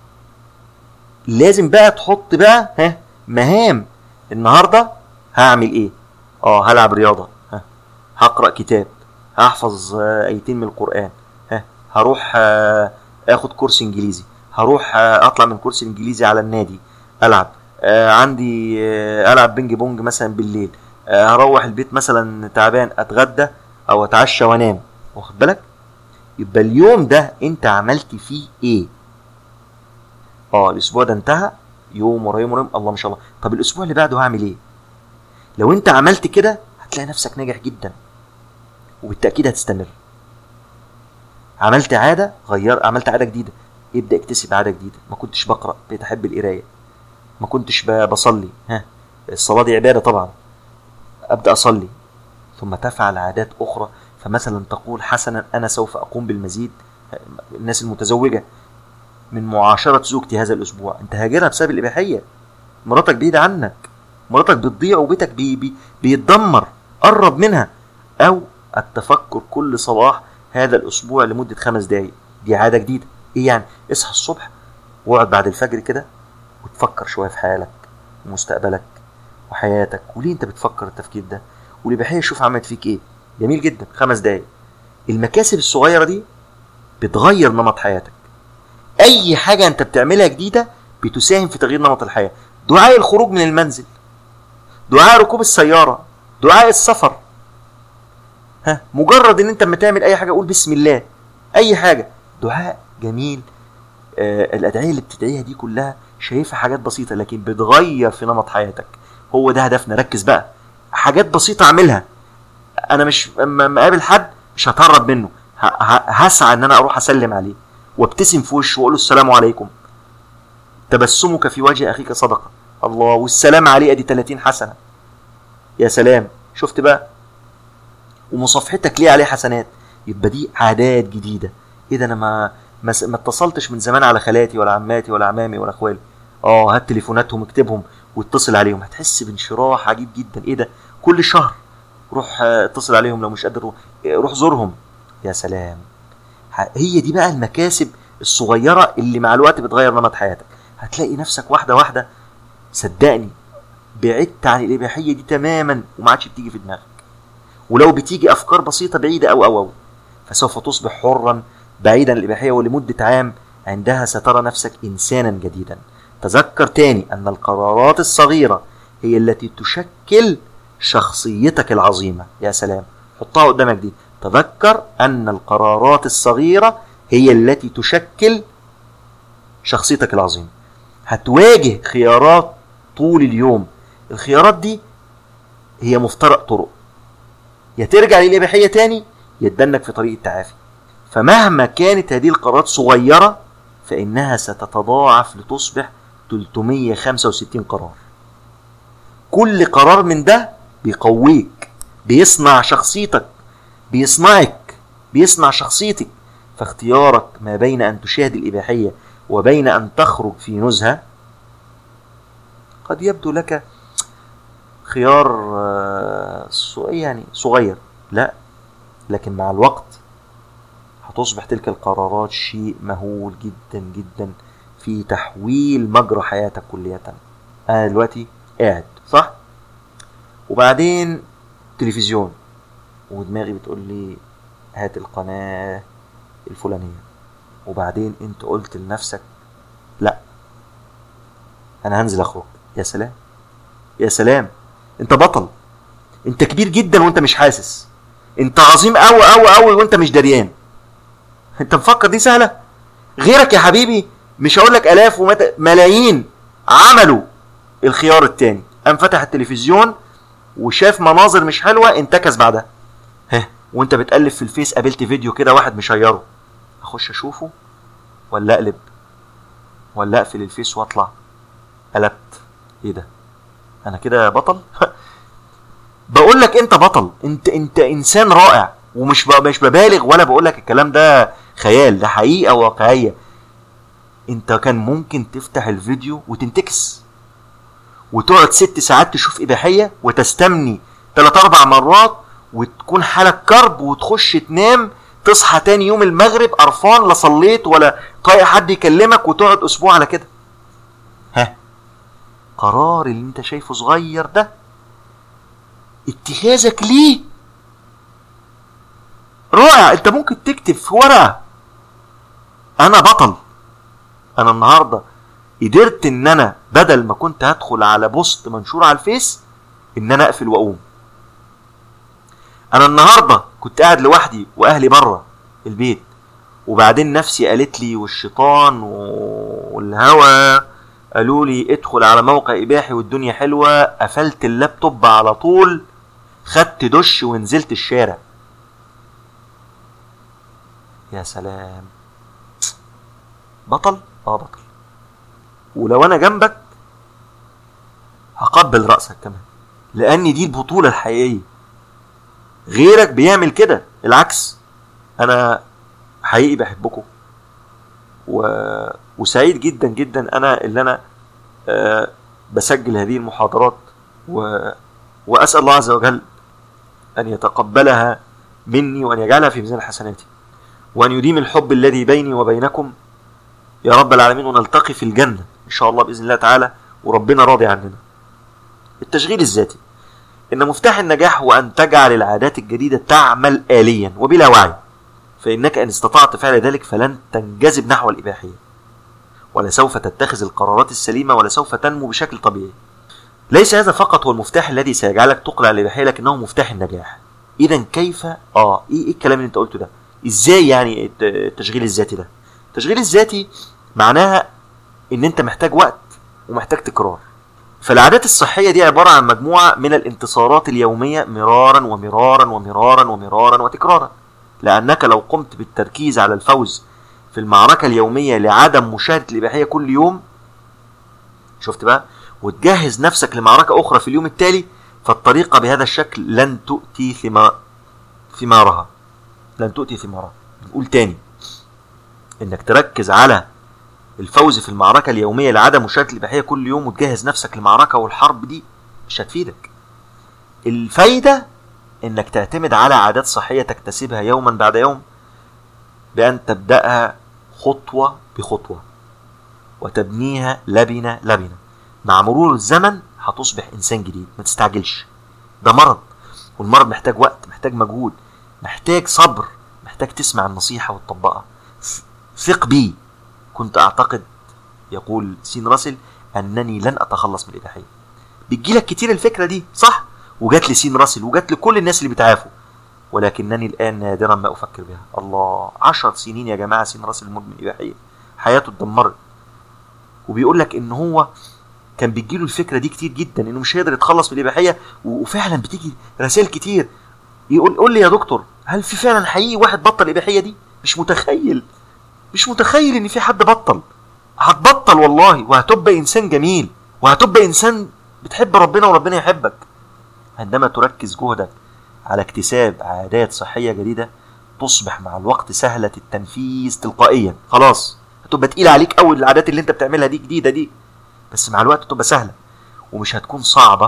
لازم بقى تحط بقى ها مهام النهارده هعمل ايه اه هلعب رياضه ها هقرا كتاب هحفظ آه، ايتين من القران ها هروح آه، اخد كورس انجليزي هروح آه، اطلع من كورس انجليزي على النادي العب آه، عندي آه، العب بينج بونج مثلا بالليل آه، هروح البيت مثلا تعبان اتغدى او اتعشى وانام واخد بالك يبقى اليوم ده انت عملت فيه ايه اه الاسبوع ده انتهى يوم ورا يوم ورا يوم الله ما شاء الله طب الاسبوع اللي بعده هعمل ايه لو انت عملت كده هتلاقي نفسك ناجح جدا وبالتاكيد هتستمر عملت عاده غير عملت عاده جديده ابدا اكتسب عاده جديده ما كنتش بقرا بقيت احب القرايه ما كنتش ب- بصلي ها الصلاه دي عباده طبعا ابدا اصلي ثم تفعل عادات اخرى فمثلا تقول حسنا انا سوف اقوم بالمزيد الناس المتزوجه من معاشره زوجتي هذا الاسبوع انت هاجرها بسبب الاباحيه مراتك بعيده عنك مراتك بتضيع وبيتك بي بي بيتدمر قرب منها او التفكر كل صباح هذا الاسبوع لمده خمس دقائق دي عاده جديده ايه يعني اصحى الصبح واقعد بعد الفجر كده وتفكر شويه في حالك ومستقبلك وحياتك وليه انت بتفكر التفكير ده والاباحيه شوف عملت فيك ايه جميل جدا خمس دقايق المكاسب الصغيره دي بتغير نمط حياتك اي حاجه انت بتعملها جديده بتساهم في تغيير نمط الحياه دعاء الخروج من المنزل دعاء ركوب السياره دعاء السفر ها مجرد ان انت لما تعمل اي حاجه قول بسم الله اي حاجه دعاء جميل آه الادعيه اللي بتدعيها دي كلها شايفها حاجات بسيطه لكن بتغير في نمط حياتك هو ده هدفنا ركز بقى حاجات بسيطه اعملها انا مش اما أما اقابل حد مش هتهرب منه ه- ه- هسعى ان انا اروح اسلم عليه وابتسم في وشه واقول له السلام عليكم تبسمك في وجه اخيك صدقه الله والسلام عليه ادي 30 حسنه يا سلام شفت بقى ومصافحتك ليه عليه حسنات يبقى دي عادات جديده ايه ده انا ما ما, س- ما اتصلتش من زمان على خالاتي ولا عماتي ولا عمامي ولا اخوالي اه هات تليفوناتهم اكتبهم واتصل عليهم هتحس بانشراح عجيب جدا ايه ده كل شهر روح آه، اتصل عليهم لو مش قادر روح- روح زورهم يا سلام ه- هي دي بقى المكاسب الصغيره اللي مع الوقت بتغير نمط حياتك هتلاقي نفسك واحده واحده صدقني بعدت عن الاباحيه دي تماما وما عادش بتيجي في دماغك ولو بتيجي افكار بسيطه بعيده او او او فسوف تصبح حرا بعيدا عن الاباحيه ولمده عام عندها سترى نفسك انسانا جديدا تذكر تاني ان القرارات الصغيره هي التي تشكل شخصيتك العظيمه يا سلام حطها قدامك دي تذكر ان القرارات الصغيره هي التي تشكل شخصيتك العظيمه هتواجه خيارات طول اليوم الخيارات دي هي مفترق طرق يا ترجع للإباحية تاني يا تدنك في طريق التعافي فمهما كانت هذه القرارات صغيرة فإنها ستتضاعف لتصبح 365 قرار كل قرار من ده بيقويك بيصنع شخصيتك بيصنعك بيصنع شخصيتك فاختيارك ما بين أن تشاهد الإباحية وبين أن تخرج في نزهة قد يبدو لك خيار آه، ص- يعني صغير لا لكن مع الوقت هتصبح تلك القرارات شيء مهول جدا جدا في تحويل مجرى حياتك كلية انا دلوقتي قاعد صح وبعدين تلفزيون ودماغي بتقول لي هات القناة الفلانية وبعدين انت قلت لنفسك لا انا هنزل اخرج يا سلام يا سلام انت بطل انت كبير جدا وانت مش حاسس انت عظيم قوي قوي قوي وانت مش دريان انت مفكر دي سهله غيرك يا حبيبي مش هقول لك الاف ومت... ملايين عملوا الخيار التاني قام فتح التلفزيون وشاف مناظر مش حلوه انتكس بعدها ها وانت بتقلب في الفيس قابلت فيديو كده واحد مشيره اخش اشوفه ولا اقلب ولا اقفل الفيس واطلع قلبت ايه ده انا كده بطل بقول لك انت بطل انت انت انسان رائع ومش ب- مش ببالغ ولا بقول لك الكلام ده خيال ده حقيقه واقعيه انت كان ممكن تفتح الفيديو وتنتكس وتقعد ست ساعات تشوف اباحيه وتستمني ثلاث اربع مرات وتكون حالك كرب وتخش تنام تصحى تاني يوم المغرب قرفان لا صليت ولا طايق حد يكلمك وتقعد اسبوع على كده ها قرار اللي انت شايفه صغير ده اتخاذك ليه رائع انت ممكن تكتب في ورقه انا بطل انا النهارده قدرت ان انا بدل ما كنت هدخل على بوست منشور على الفيس ان انا اقفل واقوم انا النهارده كنت قاعد لوحدي واهلي بره البيت وبعدين نفسي قالت لي والشيطان والهوى قالوا لي ادخل على موقع اباحي والدنيا حلوه قفلت اللابتوب على طول خدت دش ونزلت الشارع يا سلام بطل اه بطل ولو انا جنبك هقبل راسك كمان لان دي البطوله الحقيقيه غيرك بيعمل كده العكس انا حقيقي بحبكم و... وسعيد جدا جدا انا اللي انا أه بسجل هذه المحاضرات و... واسال الله عز وجل ان يتقبلها مني وان يجعلها في ميزان حسناتي وان يديم الحب الذي بيني وبينكم يا رب العالمين ونلتقي في الجنه ان شاء الله باذن الله تعالى وربنا راضي عننا التشغيل الذاتي ان مفتاح النجاح هو ان تجعل العادات الجديده تعمل اليا وبلا وعي فانك ان استطعت فعل ذلك فلن تنجذب نحو الاباحيه ولسوف تتخذ القرارات السليمه ولسوف تنمو بشكل طبيعي ليس هذا فقط هو المفتاح الذي سيجعلك تقلع الاباحيه لكنه مفتاح النجاح اذا كيف اه ايه, إيه الكلام اللي انت قلته ده ازاي يعني التشغيل الذاتي ده التشغيل الذاتي معناها ان انت محتاج وقت ومحتاج تكرار فالعادات الصحيه دي عباره عن مجموعه من الانتصارات اليوميه مرارا ومرارا ومرارا ومرارا وتكرارا لانك لو قمت بالتركيز على الفوز في المعركه اليوميه لعدم مشاهده الاباحيه كل يوم شفت بقى وتجهز نفسك لمعركه اخرى في اليوم التالي فالطريقه بهذا الشكل لن تؤتي ثمار ثمارها لن تؤتي ثمارها نقول تاني انك تركز على الفوز في المعركة اليومية لعدم مشاهدة الإباحية كل يوم وتجهز نفسك للمعركة والحرب دي مش هتفيدك الفايدة إنك تعتمد على عادات صحية تكتسبها يوما بعد يوم بأن تبدأها خطوة بخطوة وتبنيها لبنة لبنة مع مرور الزمن هتصبح إنسان جديد ما تستعجلش ده مرض والمرض محتاج وقت محتاج مجهود محتاج صبر محتاج تسمع النصيحة وتطبقها ثق بيه كنت أعتقد يقول سين راسل أنني لن أتخلص من الإباحية بتجيلك كتير الفكرة دي صح وجات لي سين راسل وجات لكل الناس اللي بتعافوا ولكنني الآن نادرا ما أفكر بها الله عشر سنين يا جماعة سين راسل مدمن إباحية حياته اتدمرت وبيقول لك إن هو كان بتجيله الفكرة دي كتير جدا إنه مش هيقدر يتخلص من الإباحية وفعلا بتيجي رسائل كتير يقول قول لي يا دكتور هل في فعلا حقيقي واحد بطل الإباحية دي مش متخيل مش متخيل ان في حد بطل هتبطل والله وهتبقى انسان جميل وهتبقى انسان بتحب ربنا وربنا يحبك عندما تركز جهدك على اكتساب عادات صحيه جديده تصبح مع الوقت سهله التنفيذ تلقائيا خلاص هتبقى تقيله عليك قوي العادات اللي انت بتعملها دي جديده دي بس مع الوقت تبقى سهله ومش هتكون صعبه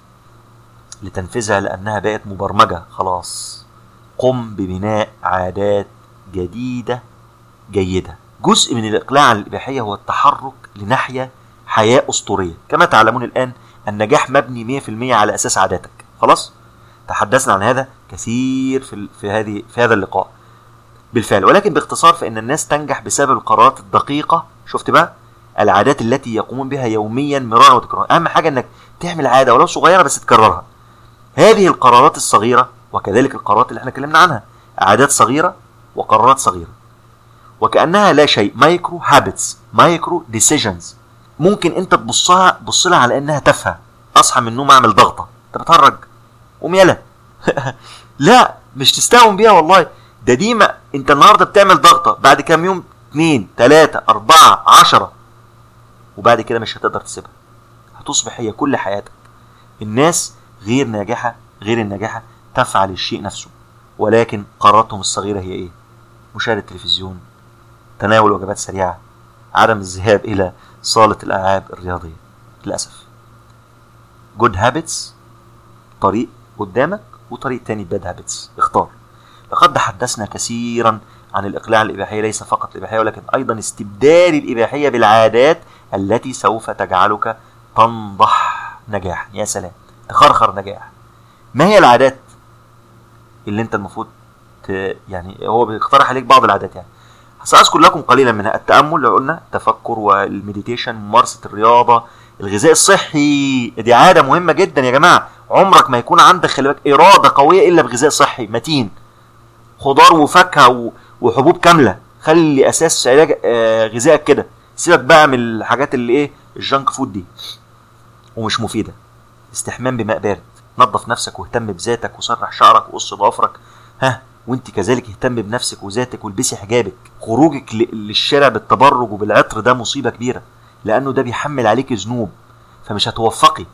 لتنفيذها لانها بقت مبرمجه خلاص قم ببناء عادات جديده جيدة جزء من الإقلاع عن الإباحية هو التحرك لناحية حياة أسطورية كما تعلمون الآن النجاح مبني 100% على أساس عاداتك خلاص تحدثنا عن هذا كثير في, في هذه في هذا اللقاء بالفعل ولكن باختصار فإن الناس تنجح بسبب القرارات الدقيقة شفت بقى العادات التي يقومون بها يوميا مرارا وتكرارا أهم حاجة أنك تعمل عادة ولو صغيرة بس تكررها هذه القرارات الصغيرة وكذلك القرارات اللي احنا اتكلمنا عنها عادات صغيرة وقرارات صغيرة وكانها لا شيء مايكرو هابتس مايكرو ديسيجنز ممكن انت تبصها تبص لها على انها تافهه اصحى من النوم اعمل ضغطه انت بتهرج قوم يلا لا مش تستهون بيها والله ده دي ما انت النهارده بتعمل ضغطه بعد كام يوم اثنين ثلاثة أربعة عشرة وبعد كده مش هتقدر تسيبها هتصبح هي كل حياتك الناس غير ناجحة غير الناجحة تفعل الشيء نفسه ولكن قراراتهم الصغيرة هي ايه مشاهدة التلفزيون تناول وجبات سريعة عدم الذهاب إلى صالة الألعاب الرياضية للأسف جود هابتس طريق قدامك وطريق تاني باد هابتس اختار لقد تحدثنا كثيرا عن الإقلاع الإباحية ليس فقط الإباحية ولكن أيضا استبدال الإباحية بالعادات التي سوف تجعلك تنضح نجاحا يا سلام تخرخر نجاح ما هي العادات اللي انت المفروض ت... يعني هو بيقترح عليك بعض العادات يعني سأذكر لكم قليلا منها التأمل اللي قلنا التفكر والمديتيشن ممارسة الرياضة الغذاء الصحي دي عادة مهمة جدا يا جماعة عمرك ما يكون عندك خلي بالك إرادة قوية إلا بغذاء صحي متين خضار وفاكهة و... وحبوب كاملة خلي أساس علاج آه غذائك كده سيبك بقى من الحاجات اللي إيه الجانك فود دي ومش مفيدة استحمام بماء بارد نظف نفسك واهتم بذاتك وسرح شعرك وقص ضوافرك ها وانت كذلك اهتم بنفسك وذاتك والبسي حجابك خروجك للشارع بالتبرج وبالعطر ده مصيبه كبيره لانه ده بيحمل عليك ذنوب فمش هتوفقي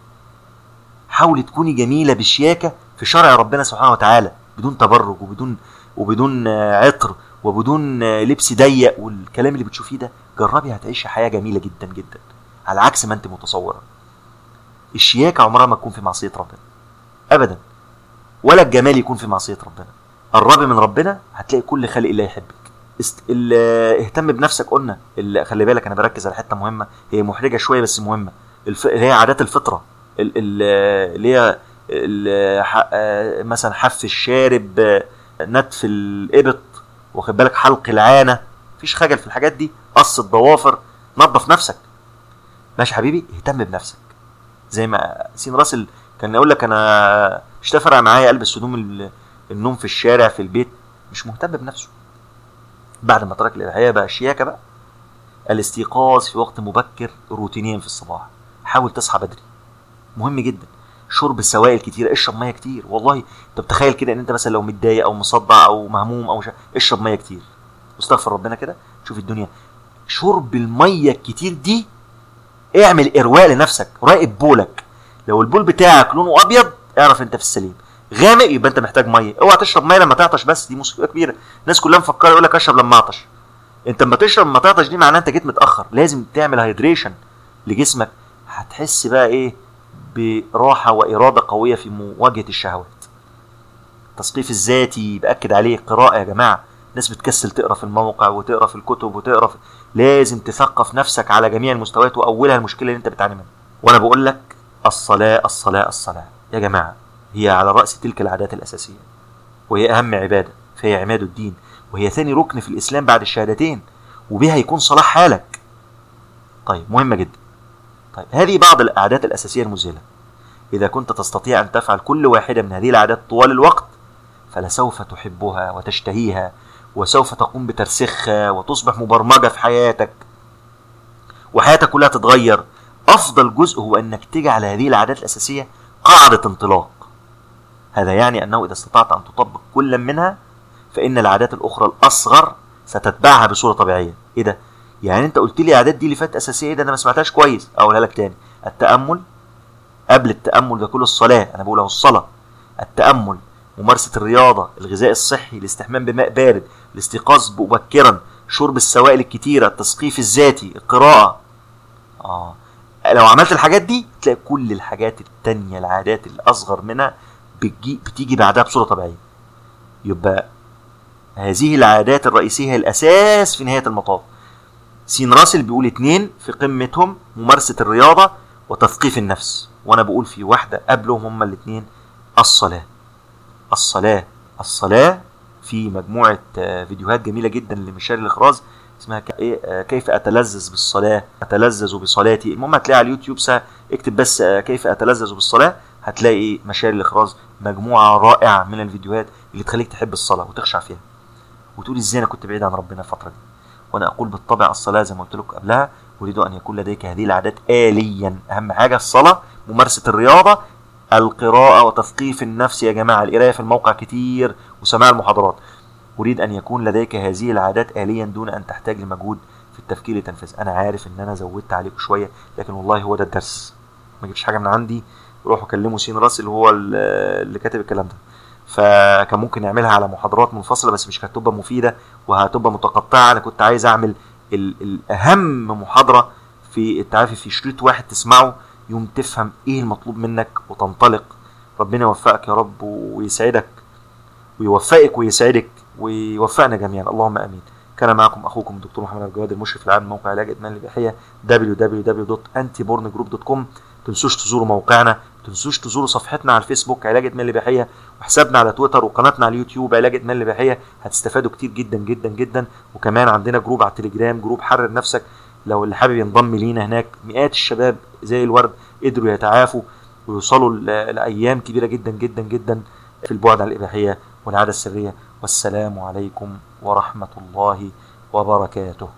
حاولي تكوني جميله بشياكه في شرع ربنا سبحانه وتعالى بدون تبرج وبدون وبدون عطر وبدون لبس ضيق والكلام اللي بتشوفيه ده جربي هتعيشي حياه جميله جدا جدا على عكس ما انت متصوره الشياكه عمرها ما تكون في معصيه ربنا ابدا ولا الجمال يكون في معصيه ربنا قربي من ربنا هتلاقي كل خلق الله يحبك است... ال... اهتم بنفسك قلنا ال... خلي بالك انا بركز على حته مهمه هي محرجه شويه بس مهمه الف... اللي هي عادات الفطره ال... ال... اللي هي ال... ح... مثلا حف الشارب نتف الابط واخد بالك حلق العانه مفيش خجل في الحاجات دي قص الضوافر نظف نفسك ماشي حبيبي اهتم بنفسك زي ما سين راسل كان يقول لك انا مش تفرق معايا البس هدوم النوم في الشارع في البيت مش مهتم بنفسه بعد ما ترك الإباحية بقى شياكة بقى الاستيقاظ في وقت مبكر روتينيا في الصباح حاول تصحى بدري مهم جدا شرب السوائل كتير اشرب ميه كتير والله انت بتخيل كده ان انت مثلا لو متضايق او مصدع او مهموم او شا... اشرب ميه كتير واستغفر ربنا كده شوف الدنيا شرب الميه الكتير دي اعمل ارواء لنفسك راقب بولك لو البول بتاعك لونه ابيض اعرف انت في السليم غامق يبقى انت محتاج ميه اوعى تشرب ميه لما تعطش بس دي مصيبه كبيره الناس كلها مفكره يقول لك اشرب لما اعطش انت لما تشرب لما تعطش دي معناها انت جيت متاخر لازم تعمل هيدريشن لجسمك هتحس بقى ايه براحه واراده قويه في مواجهه الشهوات التثقيف الذاتي باكد عليه قراءه يا جماعه ناس بتكسل تقرا في الموقع وتقرا في الكتب وتقرا في... لازم تثقف نفسك على جميع المستويات واولها المشكله اللي انت بتعاني منها وانا بقول لك الصلاه الصلاه الصلاه يا جماعه هي على رأس تلك العادات الأساسية وهي أهم عبادة فهي عماد الدين وهي ثاني ركن في الإسلام بعد الشهادتين وبها يكون صلاح حالك طيب مهمة جدا طيب هذه بعض العادات الأساسية المذهلة إذا كنت تستطيع أن تفعل كل واحدة من هذه العادات طوال الوقت فلسوف تحبها وتشتهيها وسوف تقوم بترسيخها وتصبح مبرمجة في حياتك وحياتك كلها تتغير أفضل جزء هو أنك تجعل هذه العادات الأساسية قاعدة انطلاق هذا يعني أنه إذا استطعت أن تطبق كل منها فإن العادات الأخرى الأصغر ستتبعها بصورة طبيعية إيه ده؟ يعني أنت قلت لي العادات دي اللي فاتت أساسية إيه ده أنا ما سمعتهاش كويس أقولها لك تاني التأمل قبل التأمل ده كله الصلاة أنا بقول أهو الصلاة التأمل ممارسة الرياضة الغذاء الصحي الاستحمام بماء بارد الاستيقاظ مبكرا شرب السوائل الكتيرة التثقيف الذاتي القراءة آه لو عملت الحاجات دي تلاقي كل الحاجات التانية العادات الأصغر منها بتجي بتيجي بعدها بصورة طبيعية يبقى هذه العادات الرئيسية هي الأساس في نهاية المطاف سين راسل بيقول اتنين في قمتهم ممارسة الرياضة وتثقيف النفس وأنا بقول في واحدة قبلهم هما الاتنين الصلاة الصلاة الصلاة في مجموعة فيديوهات جميلة جدا لميشيل الإخراز اسمها كيف أتلذذ بالصلاة أتلذذ بصلاتي المهم هتلاقي على اليوتيوب اكتب بس كيف أتلذذ بالصلاة هتلاقي مشاري الإخراج مجموعة رائعة من الفيديوهات اللي تخليك تحب الصلاة وتخشع فيها وتقول ازاي انا كنت بعيد عن ربنا الفترة دي وانا اقول بالطبع الصلاة زي ما قلت لكم قبلها اريد ان يكون لديك هذه العادات آليا اهم حاجة الصلاة ممارسة الرياضة القراءة وتثقيف النفس يا جماعة القراية في الموقع كتير وسماع المحاضرات أريد أن يكون لديك هذه العادات آليا دون أن تحتاج لمجهود في التفكير لتنفيذ أنا عارف إن أنا زودت عليكم شوية لكن والله هو ده الدرس ما جبتش حاجة من عندي روحوا كلموا سين راس اللي هو اللي كاتب الكلام ده فكان ممكن نعملها على محاضرات منفصله بس مش هتبقى مفيده وهتبقى متقطعه انا كنت عايز اعمل الاهم محاضره في التعافي في شريط واحد تسمعه يوم تفهم ايه المطلوب منك وتنطلق ربنا يوفقك يا رب ويسعدك ويوفقك ويسعدك ويوفقنا جميعا اللهم امين كان معكم اخوكم الدكتور محمد الجواد المشرف العام لموقع علاج ادمان الاباحيه www.antiborngroup.com تنسوش تزوروا موقعنا تنسوش تزوروا صفحتنا على الفيسبوك علاج ادمان الاباحيه وحسابنا على تويتر وقناتنا على اليوتيوب علاج ادمان الاباحيه هتستفادوا كتير جدا جدا جدا وكمان عندنا جروب على التليجرام جروب حرر نفسك لو اللي حابب ينضم لينا هناك مئات الشباب زي الورد قدروا يتعافوا ويوصلوا لايام كبيره جدا جدا جدا في البعد عن الاباحيه والعاده السريه والسلام عليكم ورحمه الله وبركاته